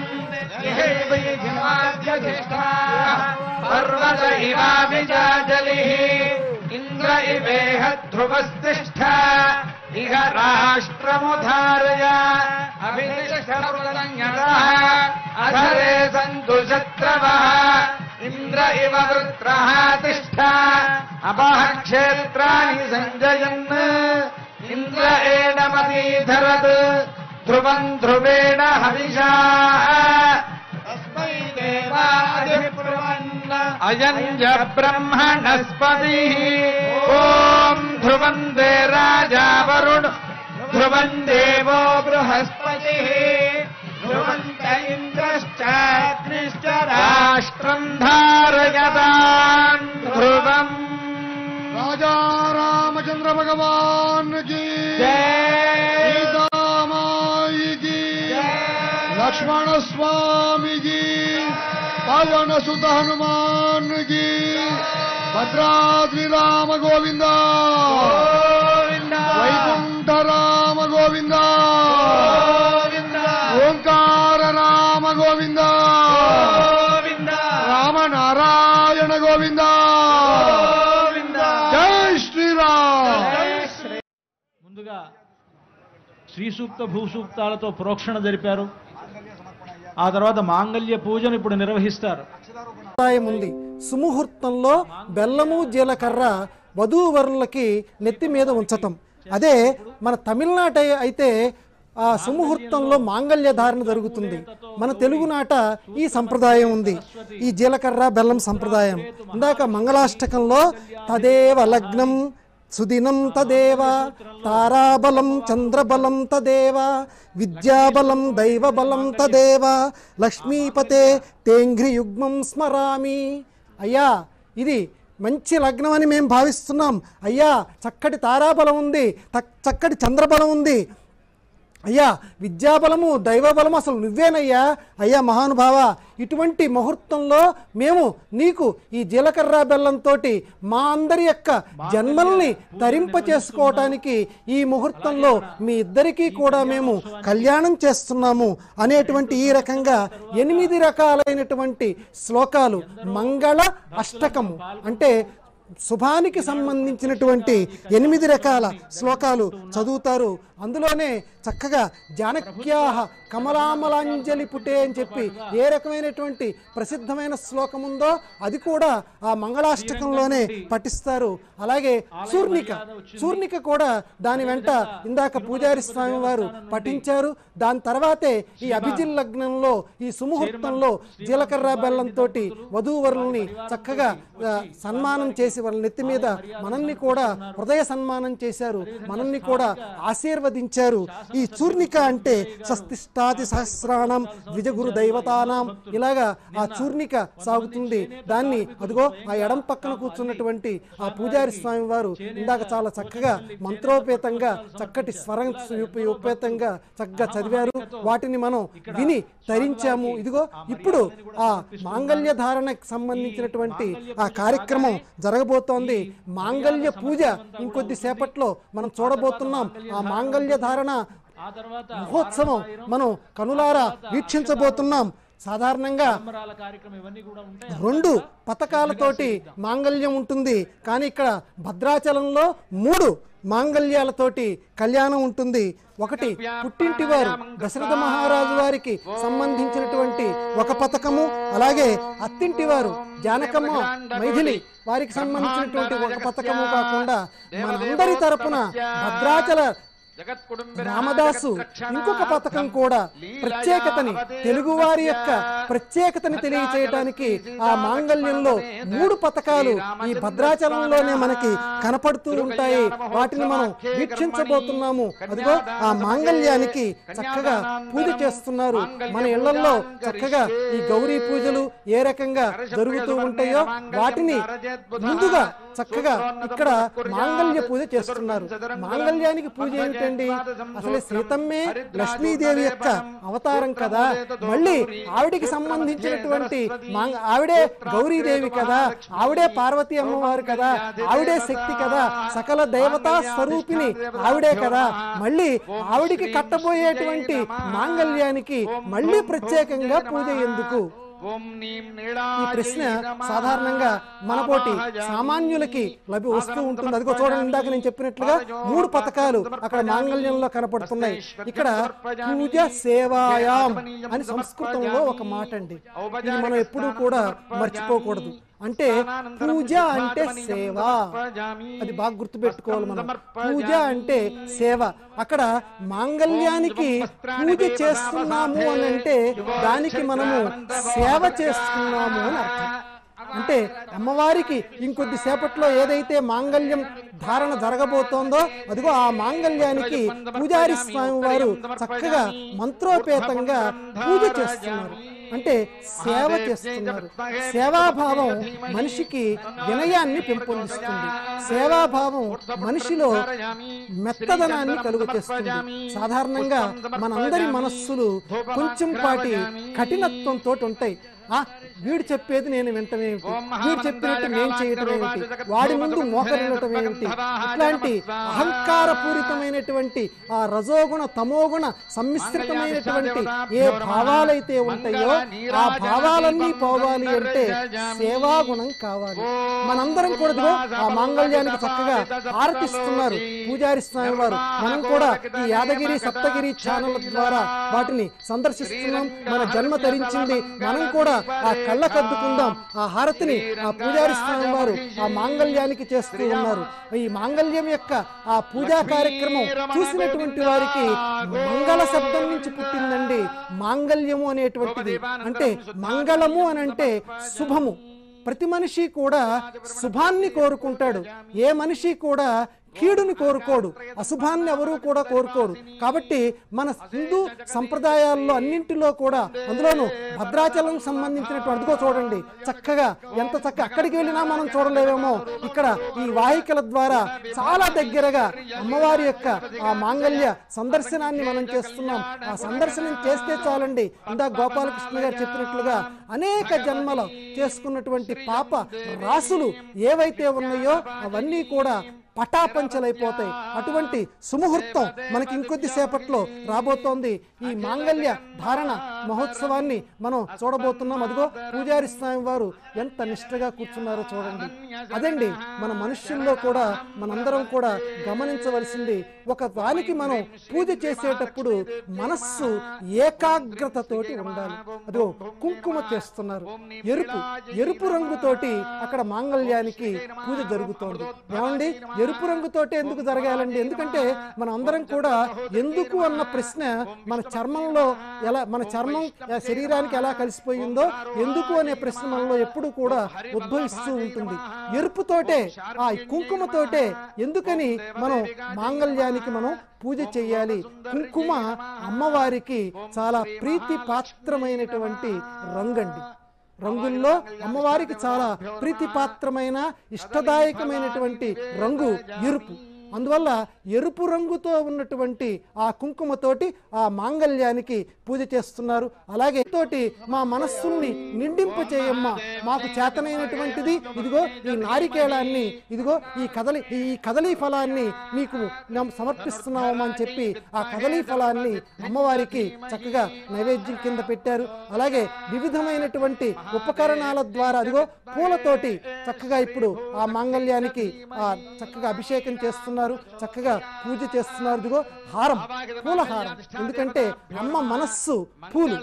పర్వత ఇవాభిజాజలిః ఇంద్ర ఇవేహ ధ్రువస్తిష్ఠ ఇహ రాష్ట్రముధారయ అభితిష్ఠమృతంగతః అధరే సంతు శత్రవः ఇంద్ర ఇవ వృత్రः తిష్ఠ అపహ క్షేత్రాణి సంజయన్ ఇంద్ర ఏడమతీధరత్ ధ్రువం ధ్రువేణ హవిషా తస్మై దేవాధిబ్రువన్న అయం జ బ్రహ్మణస్పతి ఓం ధ్రువం దే రాజా వరుణ్ ధ్రువం దేవో బృహస్పతి ధ్రువంత ఇంద్రశ్చాగ్నిశ్చ రాష్ట్రం ధారయతాన్ ధ్రువం राजा रामचंद्र भगवान की జయ सीतामाई की लक्ष्मण स्वामी की पवन सुत हनुमान की भद्राद्रि राम गोविंद वैकुंठ राम गोविंद ओंकार राम गोविंद राम नारायण गोविंद जय श्री राम ముందుగా శ్రీ సూక్త భూసూక్తాలతో ప్రోక్షణ జరిపారు ఆ తర్వాత మాంగళ్య పూజను ఇప్పుడు నిర్వహిస్తారు సంప్రదాయం ఉంది సుముహూర్తంలో బెల్లము జీలకర్ర వధూవరులకి నెత్తి మీద ఉంచటం అదే మన తమిళనాట అయితే ఆ సుముహూర్తంలో మాంగళ్య ధారణ జరుగుతుంది మన తెలుగునాట ఈ సంప్రదాయం ఉంది ఈ జీలకర్ర బెల్లం సంప్రదాయం ఇందాక మంగళాష్టకంలో తదేవ లగ్నం సుదినం తదేవ తారాబలం చంద్రబలం తదేవ విద్యాబలం దైవబలం తదేవ లక్ష్మీపతే తేంఘ్రి యుగ్మం స్మరామి అయ్యా ఇది మంచి లగ్నం అని మేము భావిస్తున్నాం అయ్యా చక్కటి తారాబలం ఉంది తక్- చక్కటి చంద్రబలం ఉంది అయ్యా విద్యాబలము దైవబలము అసలు నువ్వేనయ్యా అయ్యా మహానుభావ ఇటువంటి ముహూర్తంలో మేము నీకు ఈ జీలకర్ర బెల్లంతో మా అందరి యొక్క జన్మల్ని తరింప చేసుకోవటానికి ఈ ముహూర్తంలో మీ ఇద్దరికీ కూడా మేము కళ్యాణం చేస్తున్నాము అనేటువంటి ఈ రకంగా ఎనిమిది రకాలైనటువంటి శ్లోకాలు మంగళ అష్టకము అంటే శుభానికి సంబంధించినటువంటి ఎనిమిది రకాల శ్లోకాలు చదువుతారు అందులోనే చక్కగా జానక్యాహ కమలామలాంజలి పుటే అని చెప్పి ఏ రకమైనటువంటి ప్రసిద్ధమైన శ్లోకం ఉందో అది కూడా ఆ మంగళాష్టకంలోనే పఠిస్తారు అలాగే చూర్ణిక చూర్ణిక కూడా దాని వెంట ఇందాక పూజారి స్వామి వారు పఠించారు దాని తర్వాతే ఈ అభిజిల్ లగ్నంలో ఈ సుముహూర్తంలో జీలకర్ర బెల్లంతో వధూవరుల్ని చక్కగా ఆ, సన్మానం చేసి వాళ్ళ నెత్తి మీద మనల్ని కూడా హృదయ సన్మానం చేశారు మనల్ని కూడా ఆశీర్వదించారు ఈ చూర్ణిక అంటే సస్తిష్టాతి సహస్రాణం ద్విజగురు దైవతానాం ఇలాగా ఆ చూర్ణిక సాగుతుంది దాన్ని అదిగో ఆ ఎడం పక్కన కూర్చున్నటువంటి ఆ పూజారి స్వామి వారు ఇందాక చాలా చక్కగా మంత్రోపేతంగా చక్కటి స్వరం ఉప- ఉపేతంగా చక్కగా చదివారు వాటిని మనం విని తరించాము ఇదిగో ఇప్పుడు ఆ మాంగళ్య ధారణకు సంబంధించినటువంటి ఆ కార్యక్రమం జరగబోతోంది మాంగళ్య పూజ ఇంకొద్ది సేపట్లో మనం చూడబోతున్నాం ఆ మాంగళ్య ధారణ ఆ తర్వాత మహోత్సవం మనం కనులారా వీక్షించబోతున్నాం సాధారణంగా సంబరాల కార్యక్రమం ఇవన్నీ కూడా ఉంటాయి రెండు పథకాలతోటి మాంగళ్యం ఉంటుంది కానీ ఇక్కడ భద్రాచలంలో మూడు మాంగళ్యాలతోటి కళ్యాణం ఉంటుంది ఒకటి పుట్టింటి వారు దశరథ మహారాజు వారికి సంబంధించినటువంటి ఒక పథకము అలాగే అత్తింటి వారు జానకమ్మ మైథిలి వారికి సంబంధించినటువంటి ఒక పథకము కాకుండా మనందరి తరపున భద్రాచల రామదాసు ఇంకొక పథకం కూడా ప్రత్యేకతని తెలుగువారి యొక్క ప్రత్యేకతని తెలియచేయటానికి ఆ మాంగళ్యంలో మూడు పథకాలు ఈ భద్రాచలంలోనే మనకి కనపడుతూ ఉంటాయి వాటిని మనం వీక్షించబోతున్నాము అదిగో ఆ మాంగళ్యానికి చక్కగా పూజ చేస్తున్నారు మన ఇళ్లలో చక్కగా ఈ గౌరీ పూజలు ఏ రకంగా జరుగుతూ ఉంటాయో వాటిని ముందుగా చక్కగా ఇక్కడ మాంగళ్య పూజ చేస్తున్నారు మాంగళ్యానికి పూజ ఏమిటండి అసలు సీతమ్మే లక్ష్మీదేవి యొక్క అవతారం కదా మళ్ళీ ఆవిడికి సంబంధించినటువంటి మాంగ ఆవిడే గౌరీదేవి కదా ఆవిడే పార్వతీ అమ్మవారు కదా ఆవిడే శక్తి కదా సకల దేవతా స్వరూపిణి ఆవిడే కదా మళ్ళీ ఆవిడికి కట్టబోయేటువంటి మాంగళ్యానికి మళ్ళీ ప్రత్యేకంగా పూజ ఎందుకు ఈ ప్రశ్న సాధారణంగా మనపోటి సామాన్యులకి లభి వస్తూ ఉంటుంది అదిగో చూడండి ఇందాక నేను చెప్పినట్లుగా మూడు పథకాలు అక్కడ మాంగళ్యంలో కనపడుతున్నాయి ఇక్కడ పూజ సేవాయాం అని సంస్కృతంలో ఒక మాట అండి ఇది మనం ఎప్పుడూ కూడా మర్చిపోకూడదు అంటే పూజ అంటే సేవ అది బాగా గుర్తుపెట్టుకోవాలి మనం పూజ అంటే సేవ అక్కడ మాంగళ్యానికి పూజ చేస్తున్నాము అని అంటే దానికి మనము సేవ చేస్తున్నాము అని అర్థం అంటే అమ్మవారికి ఇంకొద్ది సేపట్లో ఏదైతే మాంగళ్యం ధారణ జరగబోతోందో అదిగో ఆ మాంగళ్యానికి పూజారి స్వామి వారు చక్కగా మంత్రోపేతంగా పూజ చేస్తున్నారు అంటే సేవ చేస్తున్నారు సేవాభావం మనిషికి వినయాన్ని పెంపొందిస్తుంది సేవాభావం మనిషిలో మెత్తదనాన్ని కలుగు చేస్తుంది సాధారణంగా మనందరి మనస్సులు కొంచెం పాటి కఠినత్వంతో ఉంటాయి ఆ వీడు చెప్పేది నేను వింటమేమిటి వీడు చెప్పినట్టు నేను చేయటం ఏమిటి వాడి ముందు మోకరిల్లటం ఏమిటి ఇట్లాంటి అహంకారపూరితమైనటువంటి ఆ రజోగుణ తమోగుణ సమ్మిశ్రితమైనటువంటి ఏ భావాలైతే ఉంటాయో ఆ భావాలన్నీ పోవాలి అంటే సేవాగుణం కావాలి మనందరం కూడా ఇదిగో ఆ మాంగళ్యానికి చక్కగా ఆరతిస్తున్నారు పూజారి స్వామి వారు మనం కూడా ఈ యాదగిరి సప్తగిరి ఛానల్ ద్వారా వాటిని సందర్శిస్తున్నాం మన జన్మ తరించింది మనం కూడా ఆ కళ్ళకద్దుకుందాం ఆ హారతిని ఆ పూజారి స్వామి వారు ఆ మాంగళ్యానికి చేస్తూ ఉన్నారు ఈ మాంగళ్యం యొక్క ఆ పూజా కార్యక్రమం చూసినటువంటి వారికి మంగళ శబ్దం నుంచి పుట్టిందండి మాంగళ్యము అనేటువంటిది అంటే మంగళము అని అంటే శుభము ప్రతి మనిషి కూడా శుభాన్ని కోరుకుంటాడు ఏ మనిషి కూడా కీడుని కోరుకోడు అశుభాన్ని ఎవరూ కూడా కోరుకోరు కాబట్టి మన హిందూ సంప్రదాయాల్లో అన్నింటిలో కూడా అందులోనూ భద్రాచలం సంబంధించినటువంటి అదిగో చూడండి చక్కగా ఎంత చక్కగా అక్కడికి వెళ్ళినా మనం చూడలేమేమో ఇక్కడ ఈ వాహికల ద్వారా చాలా దగ్గరగా అమ్మవారి యొక్క ఆ మాంగళ్య సందర్శనాన్ని మనం చేస్తున్నాం ఆ సందర్శనం చేస్తే చాలండి ఇందా గోపాలకృష్ణ గారు చెప్పినట్లుగా అనేక జన్మలు చేసుకున్నటువంటి పాప రాసులు ఏవైతే ఉన్నాయో అవన్నీ కూడా పటాపంచలైపోతాయి అటువంటి సుముహూర్తం మనకి ఇంకొద్ది సేపట్లో రాబోతోంది ఈ మాంగళ్య ధారణ మహోత్సవాన్ని మనం చూడబోతున్నాం అదిగో పూజారి స్వామి వారు ఎంత నిష్ఠగా కూర్చున్నారో చూడండి అదండి మన మనుష్యుల్లో కూడా మనందరం కూడా గమనించవలసింది ఒక దానికి మనం పూజ చేసేటప్పుడు మనస్సు ఏకాగ్రతతోటి ఉండాలి అదిగో కుంకుమ చేస్తున్నారు ఎరుపు ఎరుపు రంగుతోటి అక్కడ మాంగళ్యానికి పూజ జరుగుతోంది ఏమండి ఎరుపు రంగుతోటి ఎందుకు జరగాలండి ఎందుకంటే మన అందరం కూడా ఎందుకు అన్న ప్రశ్న మన చర్మంలో ఎలా మన చర్మం ఆ శరీరానికి ఎలా కలిసిపోయిందో ఎందుకు అనే ప్రశ్న మనలో ఎప్పుడు కూడా ఉద్భవిస్తూ ఉంటుంది ఎరుపుతోటే ఆ కుంకుమతోటే ఎందుకని మనం మాంగళ్యానికి మనం పూజ చేయాలి కుంకుమ అమ్మవారికి చాలా ప్రీతి పాత్రమైనటువంటి రంగండి రంగుల్లో అమ్మవారికి చాలా ప్రీతిపాత్రమైన ఇష్టదాయకమైనటువంటి రంగు ఎరుపు అందువల్ల ఎరుపు రంగుతో ఉన్నటువంటి ఆ కుంకుమతోటి ఆ మాంగళ్యానికి పూజ చేస్తున్నారు అలాగే తోటి మా మనస్సుల్ని నిండింప చేయమ్మా మాకు చేతనైనటువంటిది ఇదిగో ఈ నారికేళాన్ని ఇదిగో ఈ కదలి ఈ కదలీ ఫలాన్ని మీకు మేము సమర్పిస్తున్నామని అని చెప్పి ఆ కదలీ ఫలాన్ని అమ్మవారికి చక్కగా నైవేద్యం కింద పెట్టారు అలాగే వివిధమైనటువంటి ఉపకరణాల ద్వారా అదిగో పూలతోటి చక్కగా ఇప్పుడు ఆ మాంగళ్యానికి ఆ చక్కగా అభిషేకం చేస్తున్నారు చక్కగా పూజ చేస్తున్నారు ఇదిగో హారం పూల హారం ఎందుకంటే అమ్మ మనస్సు పూలు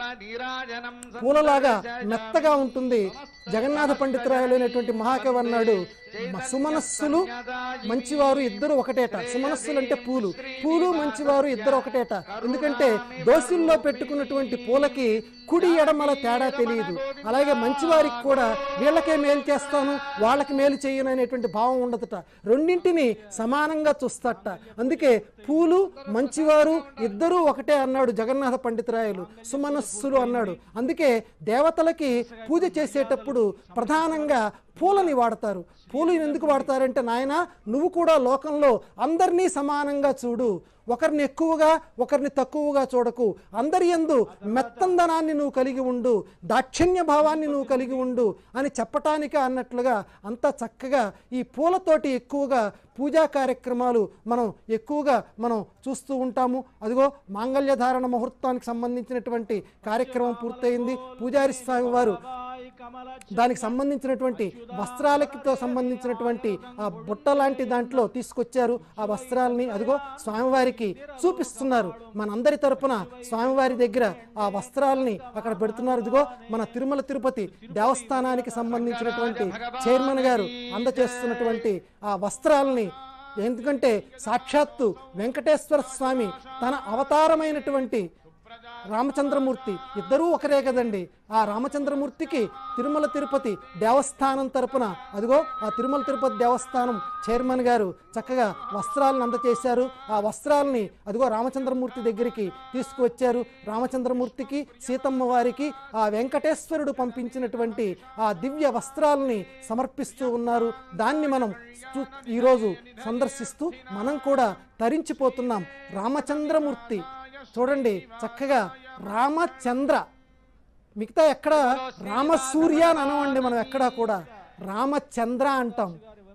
పూలలాగా మెత్తగా ఉంటుంది జగన్నాథ పండితురాయలైనటువంటి మహాకవి అన్నాడు "మ- సుమనస్సులు మంచివారు ఇద్దరు ఒకటేట సుమనస్సులు అంటే పూలు పూలు మంచివారు ఇద్దరు ఒకటేట ఎందుకంటే దోసిల్లో పెట్టుకున్నటువంటి పూలకి కుడి ఎడమల తేడా తెలియదు అలాగే మంచివారికి కూడా వీళ్ళకే మేలు చేస్తాను వాళ్ళకి మేలు చేయను అనేటువంటి భావం ఉండదట రెండింటిని సమానంగా చూస్తట అందుకే పూలు మంచివారు ఇద్దరూ ఒకటే అన్నాడు జగన్నాథ పండితురాయలు సుమనస్సులు అన్నాడు అందుకే దేవతలకి పూజ చేసేటప్పుడు ప్రధానంగా పూలని వాడతారు పూలు ఎందుకు వాడతారంటే నాయన నువ్వు కూడా లోకంలో అందరినీ సమానంగా చూడు ఒకరిని ఎక్కువగా ఒకరిని తక్కువగా చూడకు అందరి యందు మెత్తందనాన్ని నువ్వు కలిగి ఉండు దాక్షిణ్య భావాన్ని నువ్వు కలిగి ఉండు అని చెప్పటానికే అన్నట్లుగా అంత చక్కగా ఈ పూలతోటి ఎక్కువగా పూజా కార్యక్రమాలు మనం ఎక్కువగా మనం చూస్తూ ఉంటాము అదిగో మాంగళ్య ధారణ ముహూర్తానికి సంబంధించినటువంటి కార్యక్రమం పూర్తయింది పూజారి స్వామి వారు దానికి సంబంధించినటువంటి వస్త్రాలతో సంబంధించినటువంటి ఆ బుట్ట లాంటి దాంట్లో తీసుకొచ్చారు ఆ వస్త్రాలని అదిగో స్వామివారికి చూపిస్తున్నారు మనందరి తరపున స్వామివారి దగ్గర ఆ వస్త్రాలని అక్కడ పెడుతున్నారు ఇదిగో మన తిరుమల తిరుపతి దేవస్థానానికి సంబంధించినటువంటి చైర్మన్ గారు అందచేస్తున్నటువంటి ఆ వస్త్రాలని ఎందుకంటే సాక్షాత్తు వెంకటేశ్వర స్వామి తన అవతారమైనటువంటి రామచంద్రమూర్తి ఇద్దరూ ఒకరే కదండి ఆ రామచంద్రమూర్తికి తిరుమల తిరుపతి దేవస్థానం తరపున అదిగో ఆ తిరుమల తిరుపతి దేవస్థానం చైర్మన్ గారు చక్కగా వస్త్రాలను అందచేశారు ఆ వస్త్రాలని అదిగో రామచంద్రమూర్తి దగ్గరికి తీసుకువచ్చారు రామచంద్రమూర్తికి సీతమ్మ వారికి ఆ వెంకటేశ్వరుడు పంపించినటువంటి ఆ దివ్య వస్త్రాలని సమర్పిస్తూ ఉన్నారు దాన్ని మనం చూ- ఈరోజు సందర్శిస్తూ మనం కూడా తరించిపోతున్నాం రామచంద్రమూర్తి చూడండి చక్కగా రామచంద్ర మిగతా ఎక్కడ రామసూర్య అని అనవండి మనం ఎక్కడా కూడా రామచంద్ర అంటాం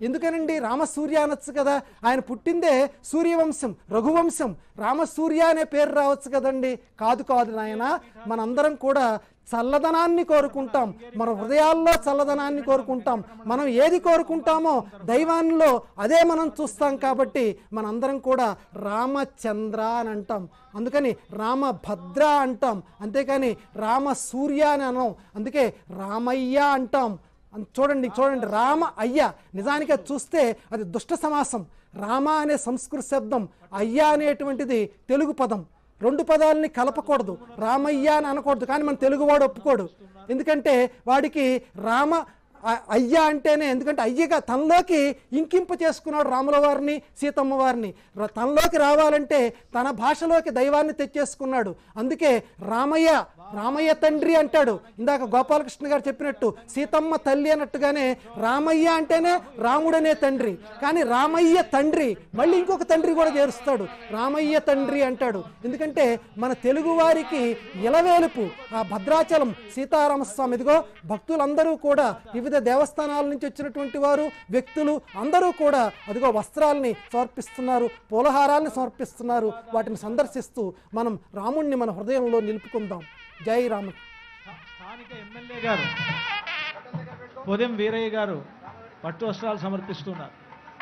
ఎందుకనండి రామసూర్య అనొచ్చు కదా ఆయన పుట్టిందే సూర్యవంశం రఘువంశం రామసూర్య అనే పేరు రావచ్చు కదండి కాదు కాదు నాయన మనందరం కూడా చల్లదనాన్ని కోరుకుంటాం మన హృదయాల్లో చల్లదనాన్ని కోరుకుంటాం మనం ఏది కోరుకుంటామో దైవాన్లో అదే మనం చూస్తాం కాబట్టి మనందరం కూడా రామచంద్ర అని అంటాం అందుకని రామభద్ర అంటాం అంతేకాని రామ సూర్య అని అనం అందుకే రామయ్య అంటాం అన్- చూడండి చూడండి రామ అయ్య నిజానికి అది చూస్తే అది దుష్ట సమాసం రామ అనే సంస్కృత శబ్దం అయ్య అనేటువంటిది తెలుగు పదం రెండు పదాలని కలపకూడదు రామయ్య అని అనకూడదు కానీ మన తెలుగువాడు ఒప్పుకోడు ఎందుకంటే వాడికి రామ అ- అయ్య అంటేనే ఎందుకంటే అయ్యగా తనలోకి ఇంకింప చేసుకున్నాడు రాముల వారిని సీతమ్మ వారిని ర- తనలోకి రావాలంటే తన భాషలోకి దైవాన్ని తెచ్చేసుకున్నాడు అందుకే రామయ్య రామయ్య తండ్రి అంటాడు ఇందాక గోపాలకృష్ణ గారు చెప్పినట్టు సీతమ్మ తల్లి అన్నట్టుగానే రామయ్య అంటేనే రాముడనే తండ్రి కానీ రామయ్య తండ్రి మళ్ళీ ఇంకొక తండ్రి కూడా చేరుస్తాడు రామయ్య తండ్రి అంటాడు ఎందుకంటే మన తెలుగు వారికి ఇలవేలుపు ఆ భద్రాచలం సీతారామస్వామి ఇదిగో భక్తులందరూ కూడా వివిధ దేవస్థానాల నుంచి వచ్చినటువంటి వారు వ్యక్తులు అందరూ కూడా అదిగో వస్త్రాలని సమర్పిస్తున్నారు పూలహారాలను సమర్పిస్తున్నారు వాటిని సందర్శిస్తూ మనం రాముణ్ణి మన హృదయంలో నిలుపుకుందాం జై రామ స్థానిక ఎమ్మెల్యే గారు ఉదయం వీరయ్య గారు పట్టు వస్త్రాలు సమర్పిస్తున్నారు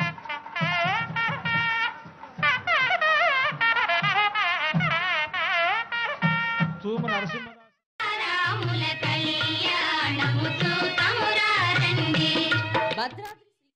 తూము నరసింహదాస్ రాముల కళ్యాణము చూతమురారండి భద్రాద్రి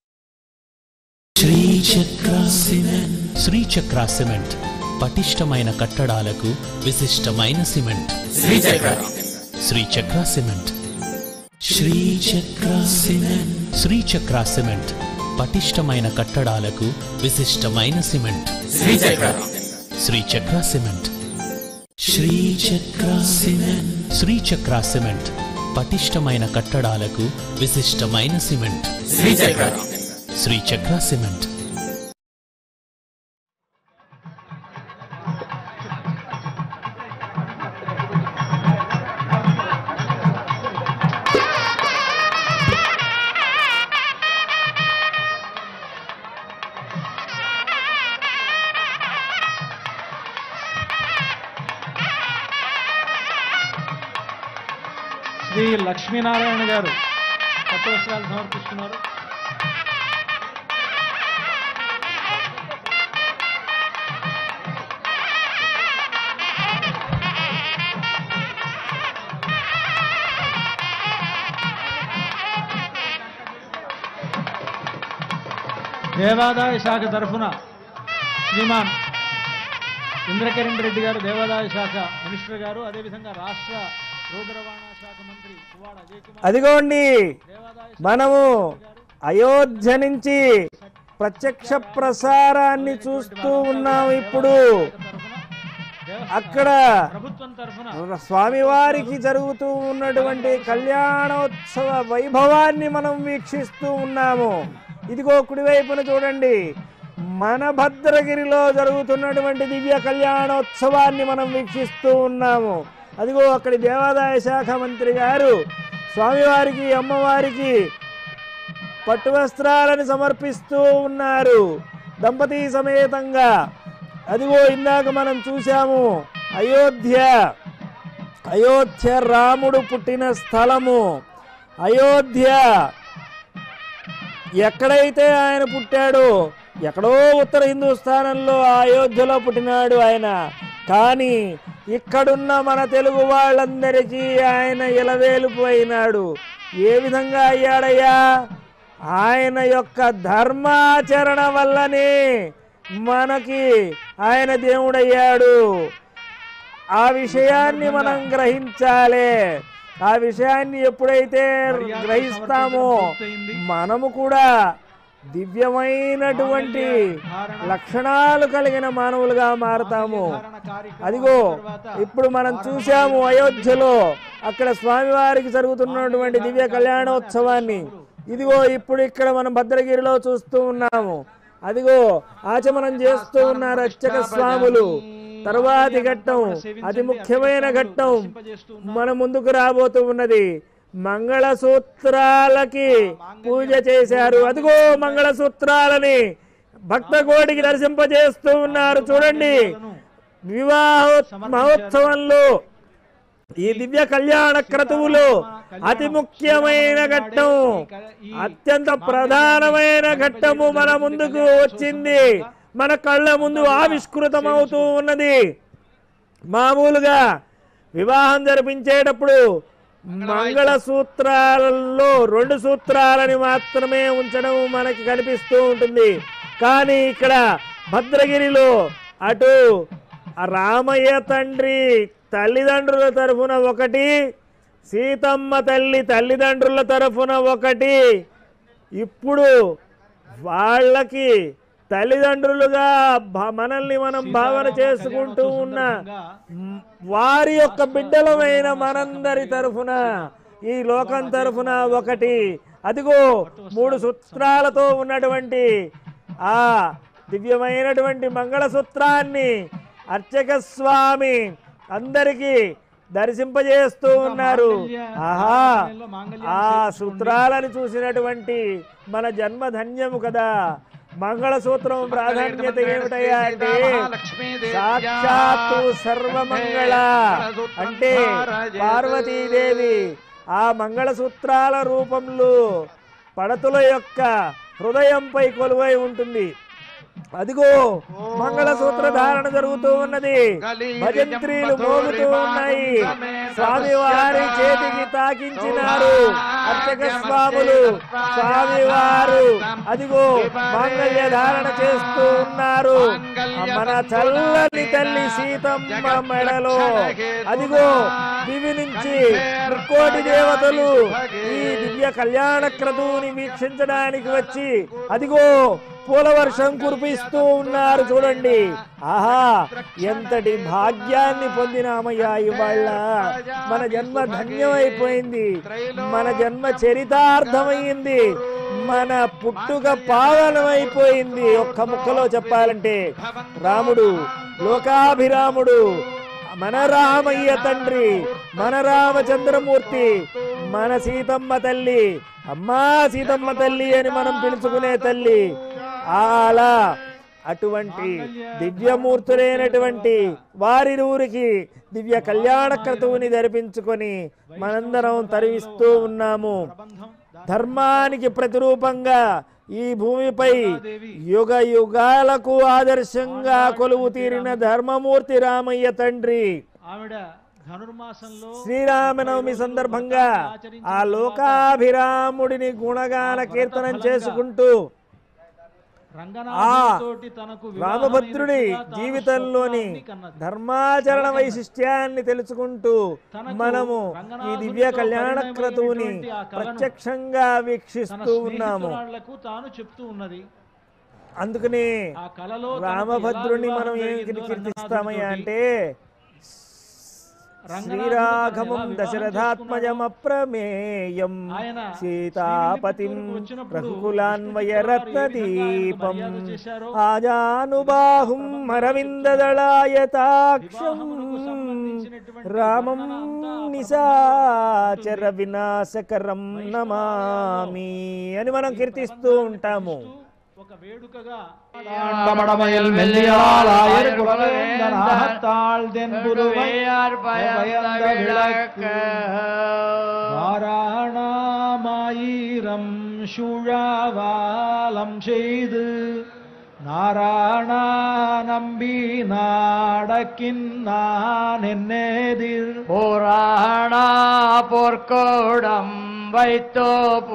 శ్రీచక్ర సిమెంట్ శ్రీచక్ర సిమెంట్ పటిష్టమైన కట్టడాలకు విశిష్టమైన cement Srichakra Srichakra cement Srichakra cement Srichakra cement పటిష్టమైన కట్టడాలకు విశిష్టమైన cement Srichakra Srichakra cement Srichakra cement Srichakra cement పటిష్టమైన కట్టడాలకు విశిష్టమైన సిమెంట్ శ్రీచక్ర శ్రీచక్ర సిమెంట్ శ్రీ లక్ష్మీనారాయణ గారు పట్టు వస్త్రాలు సమర్పిస్తున్నారు దేవాదాయ శాఖ తరఫున శ్రీమాన్ ఇంద్రకిరణ్ రెడ్డి గారు దేవాదాయ శాఖ మినిస్టర్ గారు అదేవిధంగా రాష్ట్ర రోడ్డు రవాణా శాఖ మంత్రి పువ్వాడ అజయ్ కుమార్ అదిగోండి దేవాదాయ మనము అయోధ్య నుంచి ప్రత్యక్ష ప్రసారాన్ని చూస్తూ ఉన్నాం ఇప్పుడు తరఫున అక్కడ ప్రభుత్వం తరఫున స్వామివారికి జరుగుతూ ఉన్నటువంటి కళ్యాణోత్సవ వైభవాన్ని మనం వీక్షిస్తూ ఉన్నాము ఇదిగో కుడివైపున చూడండి మన భద్రగిరిలో జరుగుతున్నటువంటి దివ్య కళ్యాణోత్సవాన్ని మనం వీక్షిస్తూ ఉన్నాము అదిగో అక్కడి దేవాదాయ శాఖ మంత్రి గారు స్వామివారికి అమ్మవారికి పట్టు వస్త్రాలను సమర్పిస్తూ ఉన్నారు దంపతి సమేతంగా అదిగో ఇందాక మనం చూశాము అయోధ్య అయోధ్య రాముడు పుట్టిన స్థలము అయోధ్య ఎక్కడైతే ఆయన పుట్టాడో ఎక్కడో ఉత్తర హిందూస్థానంలో ఆ అయోధ్యలో పుట్టినాడు ఆయన కానీ ఇక్కడున్న మన తెలుగు వాళ్ళందరికీ ఆయన ఇలవేలిపోయినాడు ఏ విధంగా అయ్యాడయ్యా ఆయన యొక్క ధర్మాచరణ వల్లనే మనకి ఆయన దేవుడయ్యాడు ఆ విషయాన్ని మనం గ్రహించాలి ఆ విషయాన్ని ఎప్పుడైతే గ్రహిస్తామో మనము కూడా దివ్యమైనటువంటి లక్షణాలు కలిగిన మానవులుగా మారతాము అదిగో ఇప్పుడు మనం చూసాము అయోధ్యలో అక్కడ స్వామివారికి జరుగుతున్నటువంటి దివ్య కళ్యాణోత్సవాన్ని ఇదిగో ఇప్పుడు ఇక్కడ మనం భద్రగిరిలో చూస్తూ ఉన్నాము అదిగో ఆచమనం చేస్తూ ఉన్నారు అర్చక స్వాములు తరువాతి ఘట్టం అతి ముఖ్యమైన ఘట్టం మన ముందుకు రాబోతూ ఉన్నది మంగళసూత్రాలకి పూజ చేశారు అదిగో మంగళసూత్రాలని భక్త కోటికి దర్శింపజేస్తూ ఉన్నారు చూడండి వివాహ మహోత్సవంలో ఈ దివ్య కళ్యాణ క్రతువులో అతి ముఖ్యమైన ఘట్టం అత్యంత ప్రధానమైన ఘట్టము మన ముందుకు వచ్చింది మన కళ్ళ ముందు ఆవిష్కృతమవుతూ ఉన్నది మామూలుగా వివాహం జరిపించేటప్పుడు మంగళ సూత్రాలలో రెండు సూత్రాలని మాత్రమే ఉంచడం మనకి కనిపిస్తూ ఉంటుంది కానీ ఇక్కడ భద్రగిరిలో అటు ఆ రామయ్య తండ్రి తల్లిదండ్రుల తరఫున ఒకటి సీతమ్మ తల్లి తల్లిదండ్రుల తరఫున ఒకటి ఇప్పుడు వాళ్ళకి తల్లిదండ్రులుగా భ- మనల్ని మనం భావన చేసుకుంటూ ఉన్న మ్, వారి యొక్క బిడ్డలమైన మనందరి తరఫున ఈ లోకం తరఫున ఒకటి అదిగో మూడు సూత్రాలతో ఉన్నటువంటి ఆ దివ్యమైనటువంటి మంగళసూత్రాన్ని అర్చక స్వామి అందరికీ దర్శింపజేస్తూ ఉన్నారు ఆహా ఆ సూత్రాలను చూసినటువంటి మన జన్మ ధన్యము కదా మంగళసూత్రం ప్రాధాన్యత ఏమిటయ్యా అంటే సాక్షాత్తు సర్వమంగళ అంటే పార్వతీదేవి ఆ మంగళసూత్రాల రూపంలో పడతుల యొక్క హృదయంపై కొలువై ఉంటుంది అదిగో మంగళసూత్ర ధారణ జరుగుతూ ఉన్నది భజంత్రీలు మోగుతూ ఉన్నాయి స్వామివారి చేతికి తాకించినారు అర్చక స్వాములు స్వామివారు అదిగో మాంగళ్య ధారణ చేస్తూ ఉన్నారు మన చల్లని తల్లి సీతమ్మ మెడలో అదిగో దివి నుంచి ముక్కోటి దేవతలు ఈ దివ్య కళ్యాణ క్రతువుని వీక్షించడానికి వచ్చి అదిగో పూల వర్షం కురిపిస్తూ ఉన్నారు చూడండి ఆహా ఎంతటి భాగ్యాన్ని పొందినామయ్యా ఇవాళ్ళ మన జన్మ ధన్యమైపోయింది మన జన్మ చరితార్థమైంది మన పుట్టుక పావనమైపోయింది ఒక్క ముక్కలో చెప్పాలంటే రాముడు లోకాభిరాముడు మన రామయ్య తండ్రి మన రామచంద్రమూర్తి మన సీతమ్మ తల్లి అమ్మా సీతమ్మ తల్లి అని మనం పిలుచుకునే తల్లి అలా అటువంటి దివ్యమూర్తులైనటువంటి వారి ఊరికి దివ్య కళ్యాణ క్రతువుని జరిపించుకొని మనందరం తరివిస్తూ ఉన్నాము ధర్మానికి ప్రతిరూపంగా ఈ భూమిపై యుగ యుగాలకు ఆదర్శంగా కొలువు తీరిన ధర్మమూర్తి రామయ్య తండ్రి ఆవిడ ధనుర్మాసంలో శ్రీరామనవమి సందర్భంగా ఆ లోకాభిరాముడిని గుణగాన కీర్తనం చేసుకుంటూ రంగనాథుడితోటి తనకు రామభద్రుడి వివాహమైనట్టుగా తాను జీవితంలోని స్వప్నాన్ని కన్నది. ధర్మాచరణ వైశిష్ట్యాన్ని తెలుసుకుంటూ తనకు మనము ఈ రంగనాథునితో దివ్య కళ్యాణ క్రతువుని పరిణయమైనటువంటి ఆ కలను ప్రత్యక్షంగా తన వీక్షిస్తూ ఉన్నాము స్నేహితురాళ్లకు తాను చెప్తూ ఉన్నది అందుకని ఆ కలలో తనకు రామభద్రుని ఎలా మనం ఏం వివాహం జరిగిందో కీర్తిస్తామయ్యా రంగనాథుడితోటి అంటే రంగనాథుడు శ్రీరాఘవం తనని ఎలా దశరథాత్మజమప్రమేయం ఆయన సీతాపతిం శ్రీవిల్లిపుత్తూరుకు వచ్చినప్పుడు రఘుకులాన్వయ విష్ణుభక్తులు వారు ఏ రత్నదీపం విధంగా మర్యాద చేశారో, ఆజానుబాహుం అరవిందదళాయతాక్షం వివాహమునకు సంబంధించినటువంటి రామం వర్ణన అంతా నిశాచర వినాశకరం నమామి అని మనం కీర్తిస్తూ ఉంటాము ఒక వేడుకగా ஆண்டமடமையில் மெல்லியாளாயர் குலவேந்தன் ஆகத்தாள் தென்புருவையார் பயந்த விளக்கு நாராயணாமாயிரம் சுழாவாலம் செய்து நாராயணா நம்பி நாடக்கின்னான் என்னேதிர் புராணா பொற்கோடம் வைத்தோ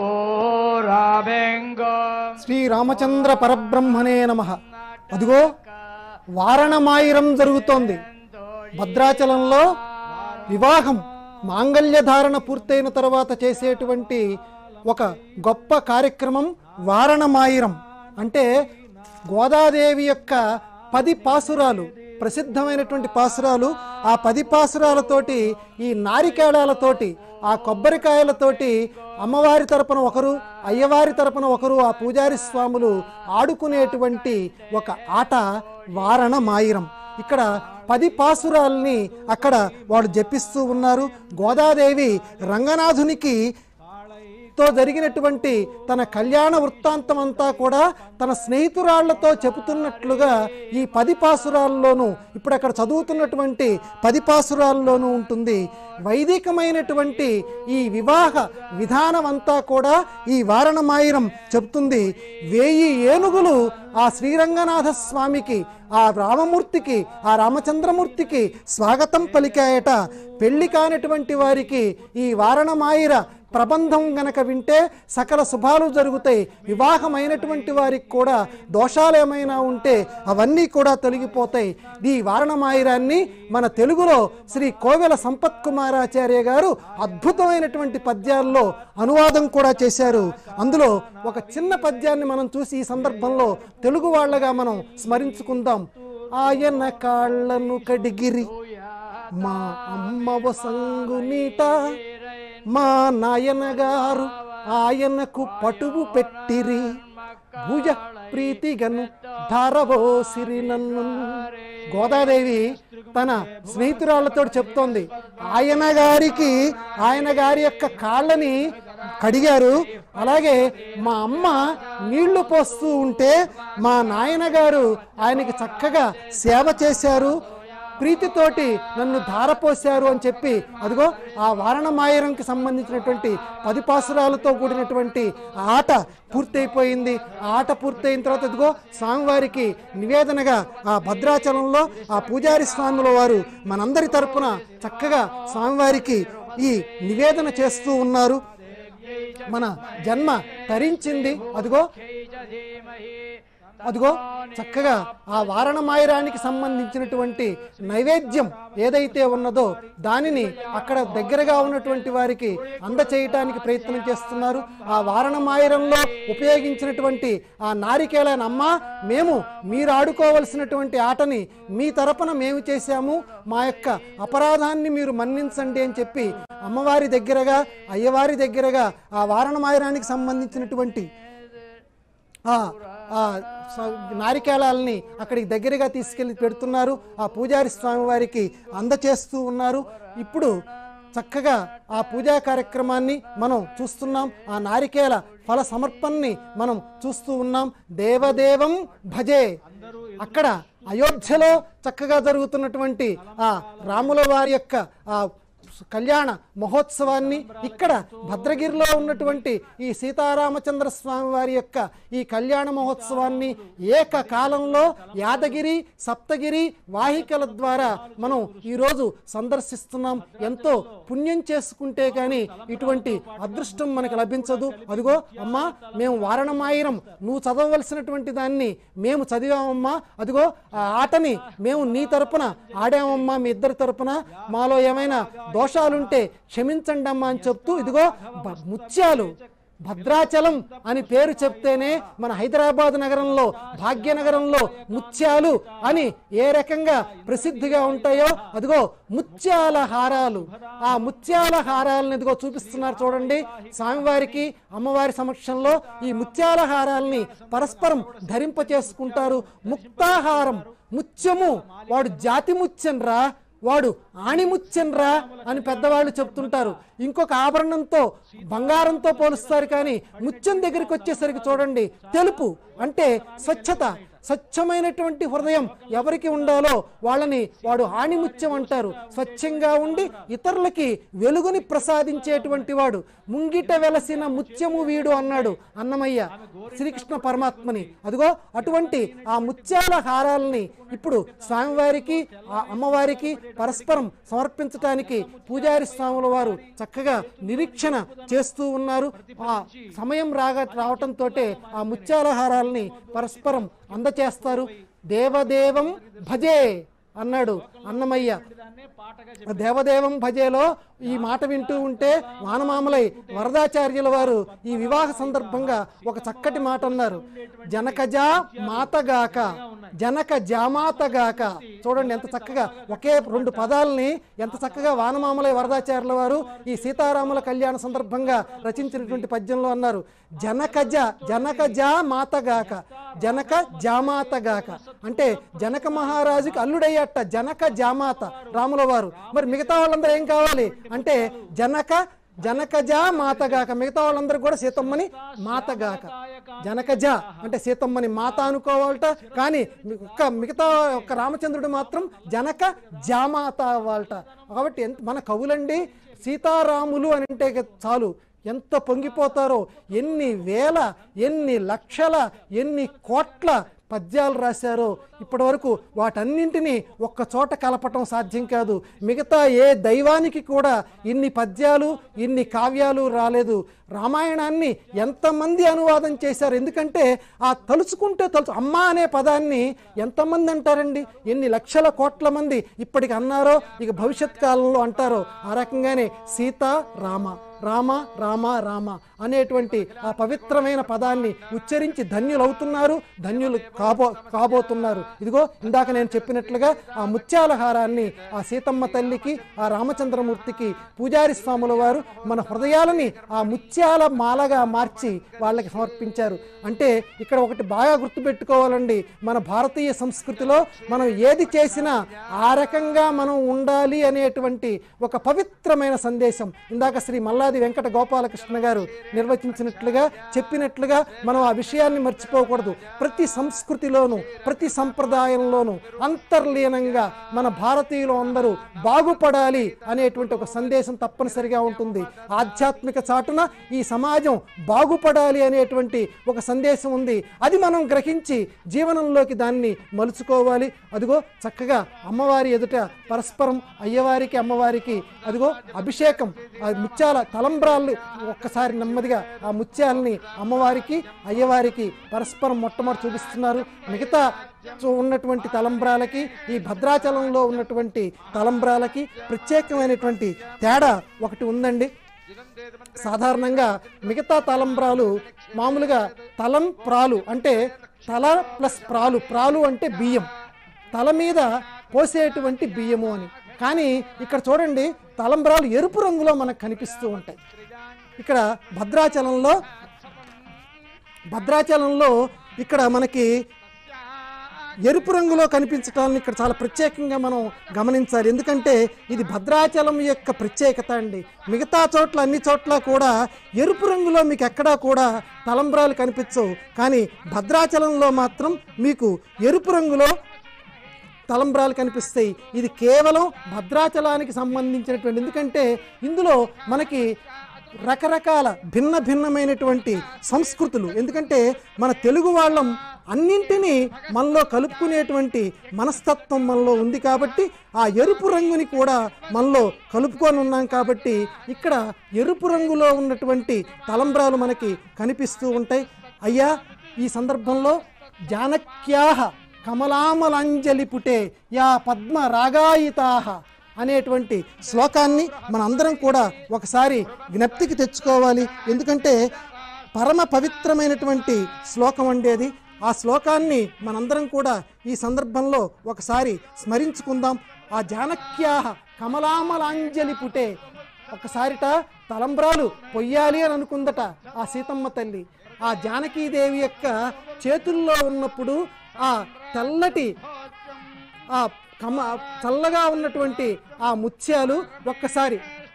பூராபெங்கோம் శ్రీ రామచంద్ర పరబ్రహ్మణే నమ అదిగో వారణమాయిరం జరుగుతోంది భద్రాచలంలో వివాహం మాంగళ్య ధారణ పూర్తయిన తర్వాత చేసేటువంటి ఒక గొప్ప కార్యక్రమం వారణమాయిరం అంటే గోదాదేవి యొక్క పది పాసురాలు ప్రసిద్ధమైనటువంటి పాసురాలు ఆ పది పాసురాలతోటి ఈ నారికేళాలతోటి ఆ కొబ్బరికాయలతోటి అమ్మవారి తరపున ఒకరు అయ్యవారి తరపున ఒకరు ఆ పూజారి స్వాములు ఆడుకునేటువంటి ఒక ఆట వారణ మాయిరం ఇక్కడ పది పాసురాల్ని అక్కడ వాళ్ళు జపిస్తూ ఉన్నారు గోదాదేవి రంగనాథునికి తో జరిగినటువంటి తన కళ్యాణ వృత్తాంతం అంతా కూడా తన స్నేహితురాళ్లతో చెబుతున్నట్లుగా ఈ పది పాసురాల్లోనూ ఇప్పుడు అక్కడ చదువుతున్నటువంటి పది పాసురాల్లోనూ ఉంటుంది వైదికమైనటువంటి ఈ వివాహ విధానం అంతా కూడా ఈ వారణమాయిరం చెప్తుంది వేయి ఏనుగులు ఆ శ్రీరంగనాథ స్వామికి ఆ రామమూర్తికి ఆ రామచంద్రమూర్తికి స్వాగతం పలికాయట పెళ్లి కానటువంటి వారికి ఈ వారణమాయిర ప్రబంధం గనక వింటే సకల శుభాలు జరుగుతాయి వివాహమైనటువంటి వారికి కూడా దోషాలు ఏమైనా ఉంటే అవన్నీ కూడా తొలగిపోతాయి ఈ వారణమాయిరాన్ని మన తెలుగులో శ్రీ కోవెల సంపత్ కుమారాచార్య గారు అద్భుతమైనటువంటి పద్యాల్లో అనువాదం కూడా చేశారు అందులో ఒక చిన్న పద్యాన్ని మనం చూసి ఈ సందర్భంలో తెలుగు వాళ్ళగా మనం స్మరించుకుందాం ఆయన కాళ్ళను కడిగిరి మా అమ్మవ సంగు నీట మా నాయన గారు ఆయనకు పటువు పెట్టిరి భుజ ప్రీతిగను ధారవోసిరి నన్ను గోదాదేవి తన స్నేహితురాళ్లతో చెప్తోంది ఆయన గారికి ఆయన గారి యొక్క కాళ్ళని కడిగారు అలాగే మా అమ్మ నీళ్లు పోస్తూ ఉంటే మా నాయన గారు ఆయనకి చక్కగా సేవ చేశారు ప్రీతితోటి నన్ను ధారపోశారు అని చెప్పి అదిగో ఆ వారణమాయరంకి సంబంధించినటువంటి పది పాసురాలతో కూడినటువంటి ఆ ఆట పూర్తయిపోయింది ఆ ఆట పూర్తయిన తర్వాత ఇదిగో స్వామివారికి నివేదనగా ఆ భద్రాచలంలో ఆ పూజారి స్వాముల వారు మనందరి తరపున చక్కగా స్వామివారికి ఈ నివేదన చేస్తూ ఉన్నారు మన జన్మ తరించింది అదిగో అదిగో చక్కగా ఆ వారణమాయిరానికి సంబంధించినటువంటి నైవేద్యం ఏదైతే ఉన్నదో దానిని అక్కడ దగ్గరగా ఉన్నటువంటి వారికి అందచేయటానికి ప్రయత్నం చేస్తున్నారు ఆ వారణమాయిరంలో ఉపయోగించినటువంటి ఆ నారికేళన అమ్మ మేము మీరు ఆడుకోవలసినటువంటి ఆటని మీ తరపున మేము చేశాము మా యొక్క అపరాధాన్ని మీరు మన్నించండి అని చెప్పి అమ్మవారి దగ్గరగా అయ్యవారి దగ్గరగా ఆ వారణమాయిరానికి సంబంధించినటువంటి ఆ ఆ స- నారికేళాలని అక్కడికి దగ్గరగా తీసుకెళ్లి పెడుతున్నారు ఆ పూజారి స్వామి వారికి అందచేస్తూ ఉన్నారు ఇప్పుడు చక్కగా ఆ పూజా కార్యక్రమాన్ని మనం చూస్తున్నాం ఆ నారికేల ఫల సమర్పణని మనం చూస్తూ ఉన్నాం దేవదేవం భజే అక్కడ అయోధ్యలో చక్కగా జరుగుతున్నటువంటి ఆ రాముల వారి యొక్క ఆ కళ్యాణ మహోత్సవాన్ని ఇక్కడ భద్రగిరిలో ఉన్నటువంటి ఈ సీతారామచంద్ర స్వామి వారి యొక్క ఈ కళ్యాణ మహోత్సవాన్ని ఏకకాలంలో యాదగిరి సప్తగిరి వాహికల ద్వారా మనం ఈరోజు సందర్శిస్తున్నాం ఎంతో పుణ్యం చేసుకుంటే కానీ ఇటువంటి అదృష్టం మనకు లభించదు అదిగో అమ్మా మేము వారణమాయిరం నువ్వు చదవవలసినటువంటి దాన్ని మేము చదివామమ్మా అదిగో ఆ ఆటని మేము నీ తరపున ఆడామమ్మా మీ ఇద్దరి తరపున మాలో ఏమైనా దోషాలుంటే క్షమించండి అమ్మా అని చెప్తూ ఇదిగో బ- ముత్యాలు భద్రాచలం అని పేరు చెప్తేనే మన హైదరాబాద్ నగరంలో భాగ్యనగరంలో ముత్యాలు అని ఏ రకంగా ప్రసిద్ధిగా ఉంటాయో అదిగో ముత్యాల హారాలు ఆ ముత్యాల హారాలను ఇదిగో చూపిస్తున్నారు చూడండి స్వామివారికి అమ్మవారి సమక్షంలో ఈ ముత్యాల హారాల్ని పరస్పరం ధరింప చేసుకుంటారు ముక్తాహారం ముత్యము వాడు జాతి ముత్యంరా వాడు ఆణిముత్యంరా అని పెద్దవాళ్ళు చెప్తుంటారు ఇంకొక ఆభరణంతో బంగారంతో పోలుస్తారు కానీ ముత్యం దగ్గరికి వచ్చేసరికి చూడండి తెలుపు అంటే స్వచ్ఛత స్వచ్ఛమైనటువంటి హృదయం ఎవరికి ఉండాలో వాళ్ళని వాడు ఆణిముత్యం అంటారు స్వచ్ఛంగా ఉండి ఇతరులకి వెలుగుని ప్రసాదించేటువంటి వాడు ముంగిట వెలసిన ముత్యము వీడు అన్నాడు అన్నమయ్య శ్రీకృష్ణ పరమాత్మని అదిగో అటువంటి ఆ ముత్యాల హారాలని ఇప్పుడు స్వామివారికి ఆ అమ్మవారికి పరస్పరం సమర్పించటానికి పూజారి స్వాముల వారు చక్కగా నిరీక్షణ చేస్తూ ఉన్నారు ఆ సమయం రాగా రావటంతో ఆ ముత్యాల హారాలని పరస్పరం అందచేస్తారు దేవదేవం భజే అన్నాడు అన్నమయ్య దేవదేవం భజేలో ఈ మాట వింటూ ఉంటే వానమామలై వరదాచార్యుల వారు ఈ వివాహ సందర్భంగా ఒక చక్కటి మాట అన్నారు జనకజా మాతగాక జనక జామాతగాక చూడండి ఎంత చక్కగా ఒకే రెండు పదాలని ఎంత చక్కగా వానమామలై వరదాచార్యుల వారు ఈ సీతారాముల కళ్యాణ సందర్భంగా రచించినటువంటి పద్యంలో అన్నారు జనకజ జనకజా మాతగాక జనక జామాతగాక అంటే జనక మహారాజుకి అల్లుడయ్యట జనక జామాత రాముల వారు మరి మిగతా వాళ్ళందరూ ఏం కావాలి అంటే జనక జనకజ మాతగాక మిగతా వాళ్ళందరూ కూడా సీతమ్మని మాతగాక జనకజ అంటే సీతమ్మని మాత అనుకోవాలట కానీ ఒక్క మిగతా ఒక్క రామచంద్రుడు మాత్రం జనక జామాత అవ్వాలట కాబట్టి ఎంత మన కవులండి సీతారాములు అని అంటే చాలు ఎంత పొంగిపోతారో ఎన్ని వేల ఎన్ని లక్షల ఎన్ని కోట్ల పద్యాలు రాశారో ఇప్పటి వరకు వాటన్నింటినీ ఒక్క చోట కలపటం సాధ్యం కాదు మిగతా ఏ దైవానికి కూడా ఇన్ని పద్యాలు ఇన్ని కావ్యాలు రాలేదు రామాయణాన్ని ఎంతమంది అనువాదం చేశారు ఎందుకంటే ఆ తలుచుకుంటే తలుచు అమ్మ అనే పదాన్ని ఎంతమంది అంటారండి ఎన్ని లక్షల కోట్ల మంది ఇప్పటికి అన్నారో ఇక భవిష్యత్ కాలంలో అంటారో ఆ రకంగానే సీత రామ రామ రామ రామ అనేటువంటి ఆ పవిత్రమైన పదాన్ని ఉచ్చరించి ధన్యులవుతున్నారు ధన్యులు కాబో కాబోతున్నారు ఇదిగో ఇందాక నేను చెప్పినట్లుగా ఆ ముత్యాల హారాన్ని ఆ సీతమ్మ తల్లికి ఆ రామచంద్రమూర్తికి పూజారి స్వాముల వారు మన హృదయాలని ఆ ముత్యాల మాలగా మార్చి వాళ్ళకి సమర్పించారు అంటే ఇక్కడ ఒకటి బాగా గుర్తుపెట్టుకోవాలండి మన భారతీయ సంస్కృతిలో మనం ఏది చేసినా ఆ రకంగా మనం ఉండాలి అనేటువంటి ఒక పవిత్రమైన సందేశం ఇందాక శ్రీ మల్లాది వెంకట గోపాలకృష్ణ గారు నిర్వచించినట్లుగా చెప్పినట్లుగా మనం ఆ విషయాన్ని మర్చిపోకూడదు ప్రతి సంస్కృతిలోనూ ప్రతి సంప్రదాయంలోనూ అంతర్లీనంగా మన భారతీయులు అందరూ బాగుపడాలి అనేటువంటి ఒక సందేశం తప్పనిసరిగా ఉంటుంది ఆధ్యాత్మిక చాటున ఈ సమాజం బాగుపడాలి అనేటువంటి ఒక సందేశం ఉంది అది మనం గ్రహించి జీవనంలోకి దాన్ని మలుచుకోవాలి అదిగో చక్కగా అమ్మవారి ఎదుట పరస్పరం అయ్యవారికి అమ్మవారికి అదిగో అభిషేకం ఆ ముత్యాల తలంబ్రాలు ఒక్కసారి నెమ్మదిగా ఆ ముత్యాలని అమ్మవారికి అయ్యవారికి పరస్పరం మొట్టమొదటి చూపిస్తున్నారు మిగతా చూ- ఉన్నటువంటి తలంబ్రాలకి ఈ భద్రాచలంలో ఉన్నటువంటి తలంబ్రాలకి ప్రత్యేకమైనటువంటి తేడా ఒకటి ఉందండి సాధారణంగా మిగతా తలంబ్రాలు మామూలుగా తలం ప్రాలు అంటే తల ప్లస్ ప్రాలు ప్రాలు అంటే బియ్యం తల మీద పోసేటువంటి బియ్యము అని కానీ ఇక్కడ చూడండి తలంబ్రాలు ఎరుపు రంగులో మనకు కనిపిస్తూ ఉంటాయి ఇక్కడ భద్రాచలంలో భద్రాచలంలో ఇక్కడ మనకి ఎరుపు రంగులో కనిపించటాన్ని ఇక్కడ చాలా ప్రత్యేకంగా మనం గమనించాలి ఎందుకంటే ఇది భద్రాచలం యొక్క ప్రత్యేకత అండి మిగతా చోట్ల అన్ని చోట్ల కూడా ఎరుపు రంగులో మీకు ఎక్కడా కూడా తలంబ్రాలు కనిపించవు కానీ భద్రాచలంలో మాత్రం మీకు ఎరుపు రంగులో తలంబ్రాలు కనిపిస్తాయి ఇది కేవలం భద్రాచలానికి సంబంధించినటువంటి ఎందుకంటే ఇందులో మనకి రకరకాల భిన్న భిన్నమైనటువంటి సంస్కృతులు ఎందుకంటే మన తెలుగు వాళ్ళం అన్నింటినీ మనలో కలుపుకునేటువంటి మనస్తత్వం మనలో ఉంది కాబట్టి ఆ ఎరుపు రంగుని కూడా మనలో కలుపుకొని ఉన్నాం కాబట్టి ఇక్కడ ఎరుపు రంగులో ఉన్నటువంటి తలంబ్రాలు మనకి కనిపిస్తూ ఉంటాయి అయ్యా ఈ సందర్భంలో జానక్యాహ కమలామలాంజలి పుటే యా పద్మ రాగాయితాహ అనేటువంటి శ్లోకాన్ని మనందరం కూడా ఒకసారి జ్ఞప్తికి తెచ్చుకోవాలి ఎందుకంటే పరమ పవిత్రమైనటువంటి శ్లోకం ఉండేది ఆ శ్లోకాన్ని మనందరం కూడా ఈ సందర్భంలో ఒకసారి స్మరించుకుందాం ఆ జానక్యాహ కమలామలాంజలి పుటే ఒకసారిట తలంబ్రాలు పొయ్యాలి అని అనుకుందట ఆ సీతమ్మ తల్లి ఆ జానకీదేవి యొక్క చేతుల్లో ఉన్నప్పుడు ఆ తెల్లటి ఆ కమ చల్లగా ఉన్నటువంటి ఆ ముత్యాలు ఒక్కసారి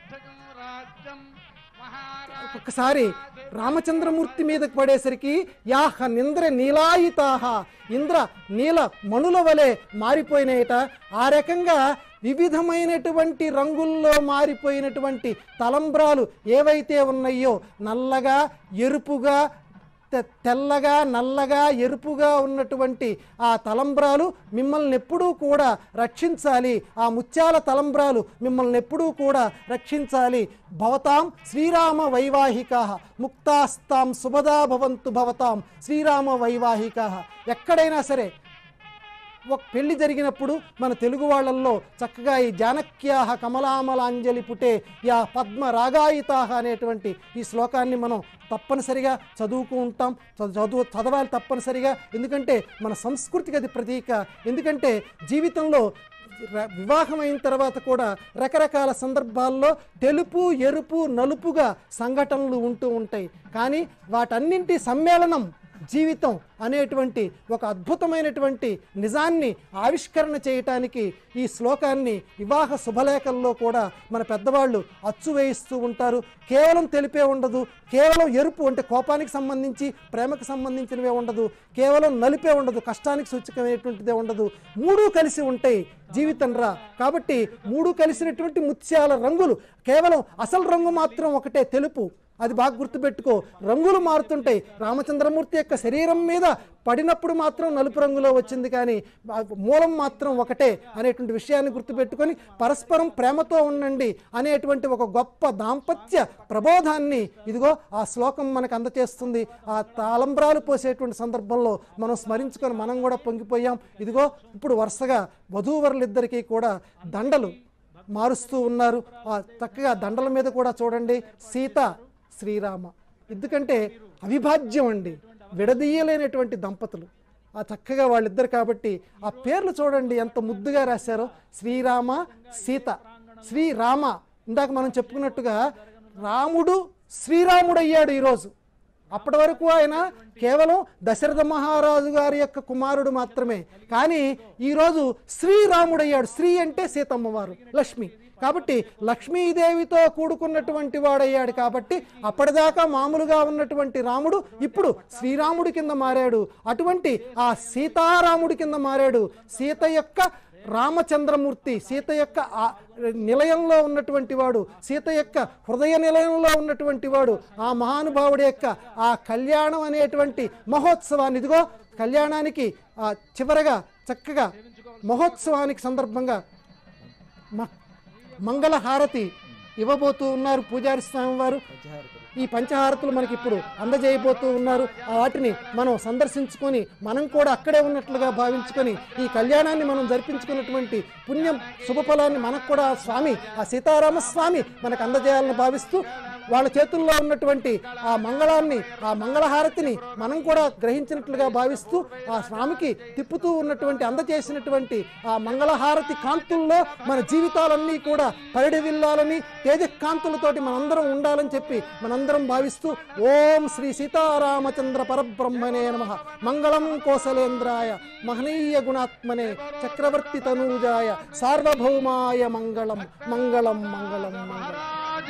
ఒక్కసారి రామచంద్రమూర్తి మీదకి పడేసరికి యాహ నింద్ర నీలాయితాహ ఇంద్ర నీల మణుల వలె మారిపోయినాయట ఆ రకంగా వివిధమైనటువంటి రంగుల్లో మారిపోయినటువంటి తలంబ్రాలు ఏవైతే ఉన్నాయో నల్లగా ఎరుపుగా తె- తెల్లగా నల్లగా ఎరుపుగా ఉన్నటువంటి ఆ తలంబ్రాలు మిమ్మల్ని ఎప్పుడూ కూడా రక్షించాలి ఆ ముత్యాల తలంబ్రాలు మిమ్మల్ని ఎప్పుడూ కూడా రక్షించాలి భవతాం శ్రీరామ వైవాహికా ముక్తాస్తాం శుభదా భవంతు భవతాం శ్రీరామ వైవాహికా ఎక్కడైనా సరే ఒక పెళ్లి జరిగినప్పుడు మన తెలుగు వాళ్ళల్లో చక్కగా ఈ జానక్యాహ కమలామలాంజలి పుటే యా పద్మ రాగాయితాహ అనేటువంటి ఈ శ్లోకాన్ని మనం తప్పనిసరిగా చదువుకు ఉంటాం చ- చదువు చదవాలి తప్పనిసరిగా ఎందుకంటే మన సంస్కృతికి అది ప్రతీక ఎందుకంటే జీవితంలో ర- వివాహం అయిన తర్వాత కూడా రకరకాల సందర్భాల్లో తెలుపు ఎరుపు నలుపుగా సంఘటనలు ఉంటూ ఉంటాయి కానీ వాటన్నింటి సమ్మేళనం జీవితం అనేటువంటి ఒక అద్భుతమైనటువంటి నిజాన్ని ఆవిష్కరణ చేయటానికి ఈ శ్లోకాన్ని వివాహ శుభలేఖల్లో కూడా మన పెద్దవాళ్ళు అచ్చు వేయిస్తూ ఉంటారు కేవలం తెలిపే ఉండదు కేవలం ఎరుపు అంటే కోపానికి సంబంధించి ప్రేమకు సంబంధించినవే ఉండదు కేవలం నలిపే ఉండదు కష్టానికి సూచకమైనటువంటిదే ఉండదు మూడు కలిసి ఉంటాయి జీవితం రా కాబట్టి మూడు కలిసినటువంటి ముత్యాల రంగులు కేవలం అసలు రంగు మాత్రం ఒకటే తెలుపు అది బాగా గుర్తుపెట్టుకో రంగులు మారుతుంటాయి రామచంద్రమూర్తి యొక్క శరీరం మీద పడినప్పుడు మాత్రం నలుపు రంగులో వచ్చింది కానీ ఆ మూలం మాత్రం ఒకటే అనేటువంటి విషయాన్ని గుర్తుపెట్టుకొని పరస్పరం ప్రేమతో ఉండండి అనేటువంటి ఒక గొప్ప దాంపత్య ప్రబోధాన్ని ఇదిగో ఆ శ్లోకం మనకు అందచేస్తుంది ఆ తాళంబ్రాలు పోసేటువంటి సందర్భంలో మనం స్మరించుకొని మనం కూడా పొంగిపోయాం ఇదిగో ఇప్పుడు వరుసగా వధూవరులిద్దరికీ కూడా దండలు మారుస్తూ ఉన్నారు ఆ చక్కగా దండల మీద కూడా చూడండి సీత శ్రీరామ ఎందుకంటే అవిభాజ్యం అండి విడదీయలేనటువంటి దంపతులు ఆ చక్కగా వాళ్ళిద్దరు కాబట్టి ఆ పేర్లు చూడండి ఎంత ముద్దుగా రాశారో శ్రీరామ సీత శ్రీరామ ఇందాక మనం చెప్పుకున్నట్టుగా రాముడు శ్రీరాముడు అయ్యాడు ఈరోజు అప్పటి వరకు ఆయన కేవలం దశరథ మహారాజు గారి యొక్క కుమారుడు మాత్రమే కానీ ఈరోజు శ్రీరాముడయ్యాడు శ్రీ అంటే సీతమ్మవారు లక్ష్మి కాబట్టి లక్ష్మీదేవితో కూడుకున్నటువంటి వాడయ్యాడు కాబట్టి అప్పటిదాకా మామూలుగా ఉన్నటువంటి రాముడు ఇప్పుడు శ్రీరాముడి కింద మారాడు అటువంటి ఆ సీతారాముడి కింద మారాడు సీత యొక్క రామచంద్రమూర్తి సీత యొక్క ఆ నిలయంలో ఉన్నటువంటి వాడు సీత యొక్క హృదయ నిలయంలో ఉన్నటువంటి వాడు ఆ మహానుభావుడి యొక్క ఆ కళ్యాణం అనేటువంటి మహోత్సవాన్ని ఇదిగో కళ్యాణానికి ఆ చివరగా చక్కగా మహోత్సవానికి సందర్భంగా మ- మంగళహారతి ఇవ్వబోతూ ఉన్నారు పూజారి స్వామి వారు ఈ పంచహారతులు మనకి ఇప్పుడు అందజేయబోతూ ఉన్నారు ఆ వాటిని మనం సందర్శించుకొని మనం కూడా అక్కడే ఉన్నట్లుగా భావించుకొని ఈ కళ్యాణాన్ని మనం జరిపించుకున్నటువంటి పుణ్యం శుభఫలాన్ని మనకు కూడా ఆ స్వామి ఆ సీతారామ స్వామి మనకు అందజేయాలని భావిస్తూ వాళ్ళ చేతుల్లో ఉన్నటువంటి ఆ మంగళాన్ని ఆ మంగళహారతిని మనం కూడా గ్రహించినట్లుగా భావిస్తూ ఆ స్వామికి తిప్పుతూ ఉన్నటువంటి అందజేసినటువంటి ఆ మంగళహారతి కాంతుల్లో మన జీవితాలన్నీ కూడా పరిడివిల్లాలని తేజకాంతులతోటి మనందరం ఉండాలని చెప్పి మనందరం భావిస్తూ ఓం శ్రీ సీతారామచంద్ర పరబ్రహ్మణే నమ మంగళం కోసలేంద్రాయ మహనీయ గుణాత్మనే చక్రవర్తి తనూజాయ సార్వభౌమాయ మంగళం మంగళం మంగళం మంగళం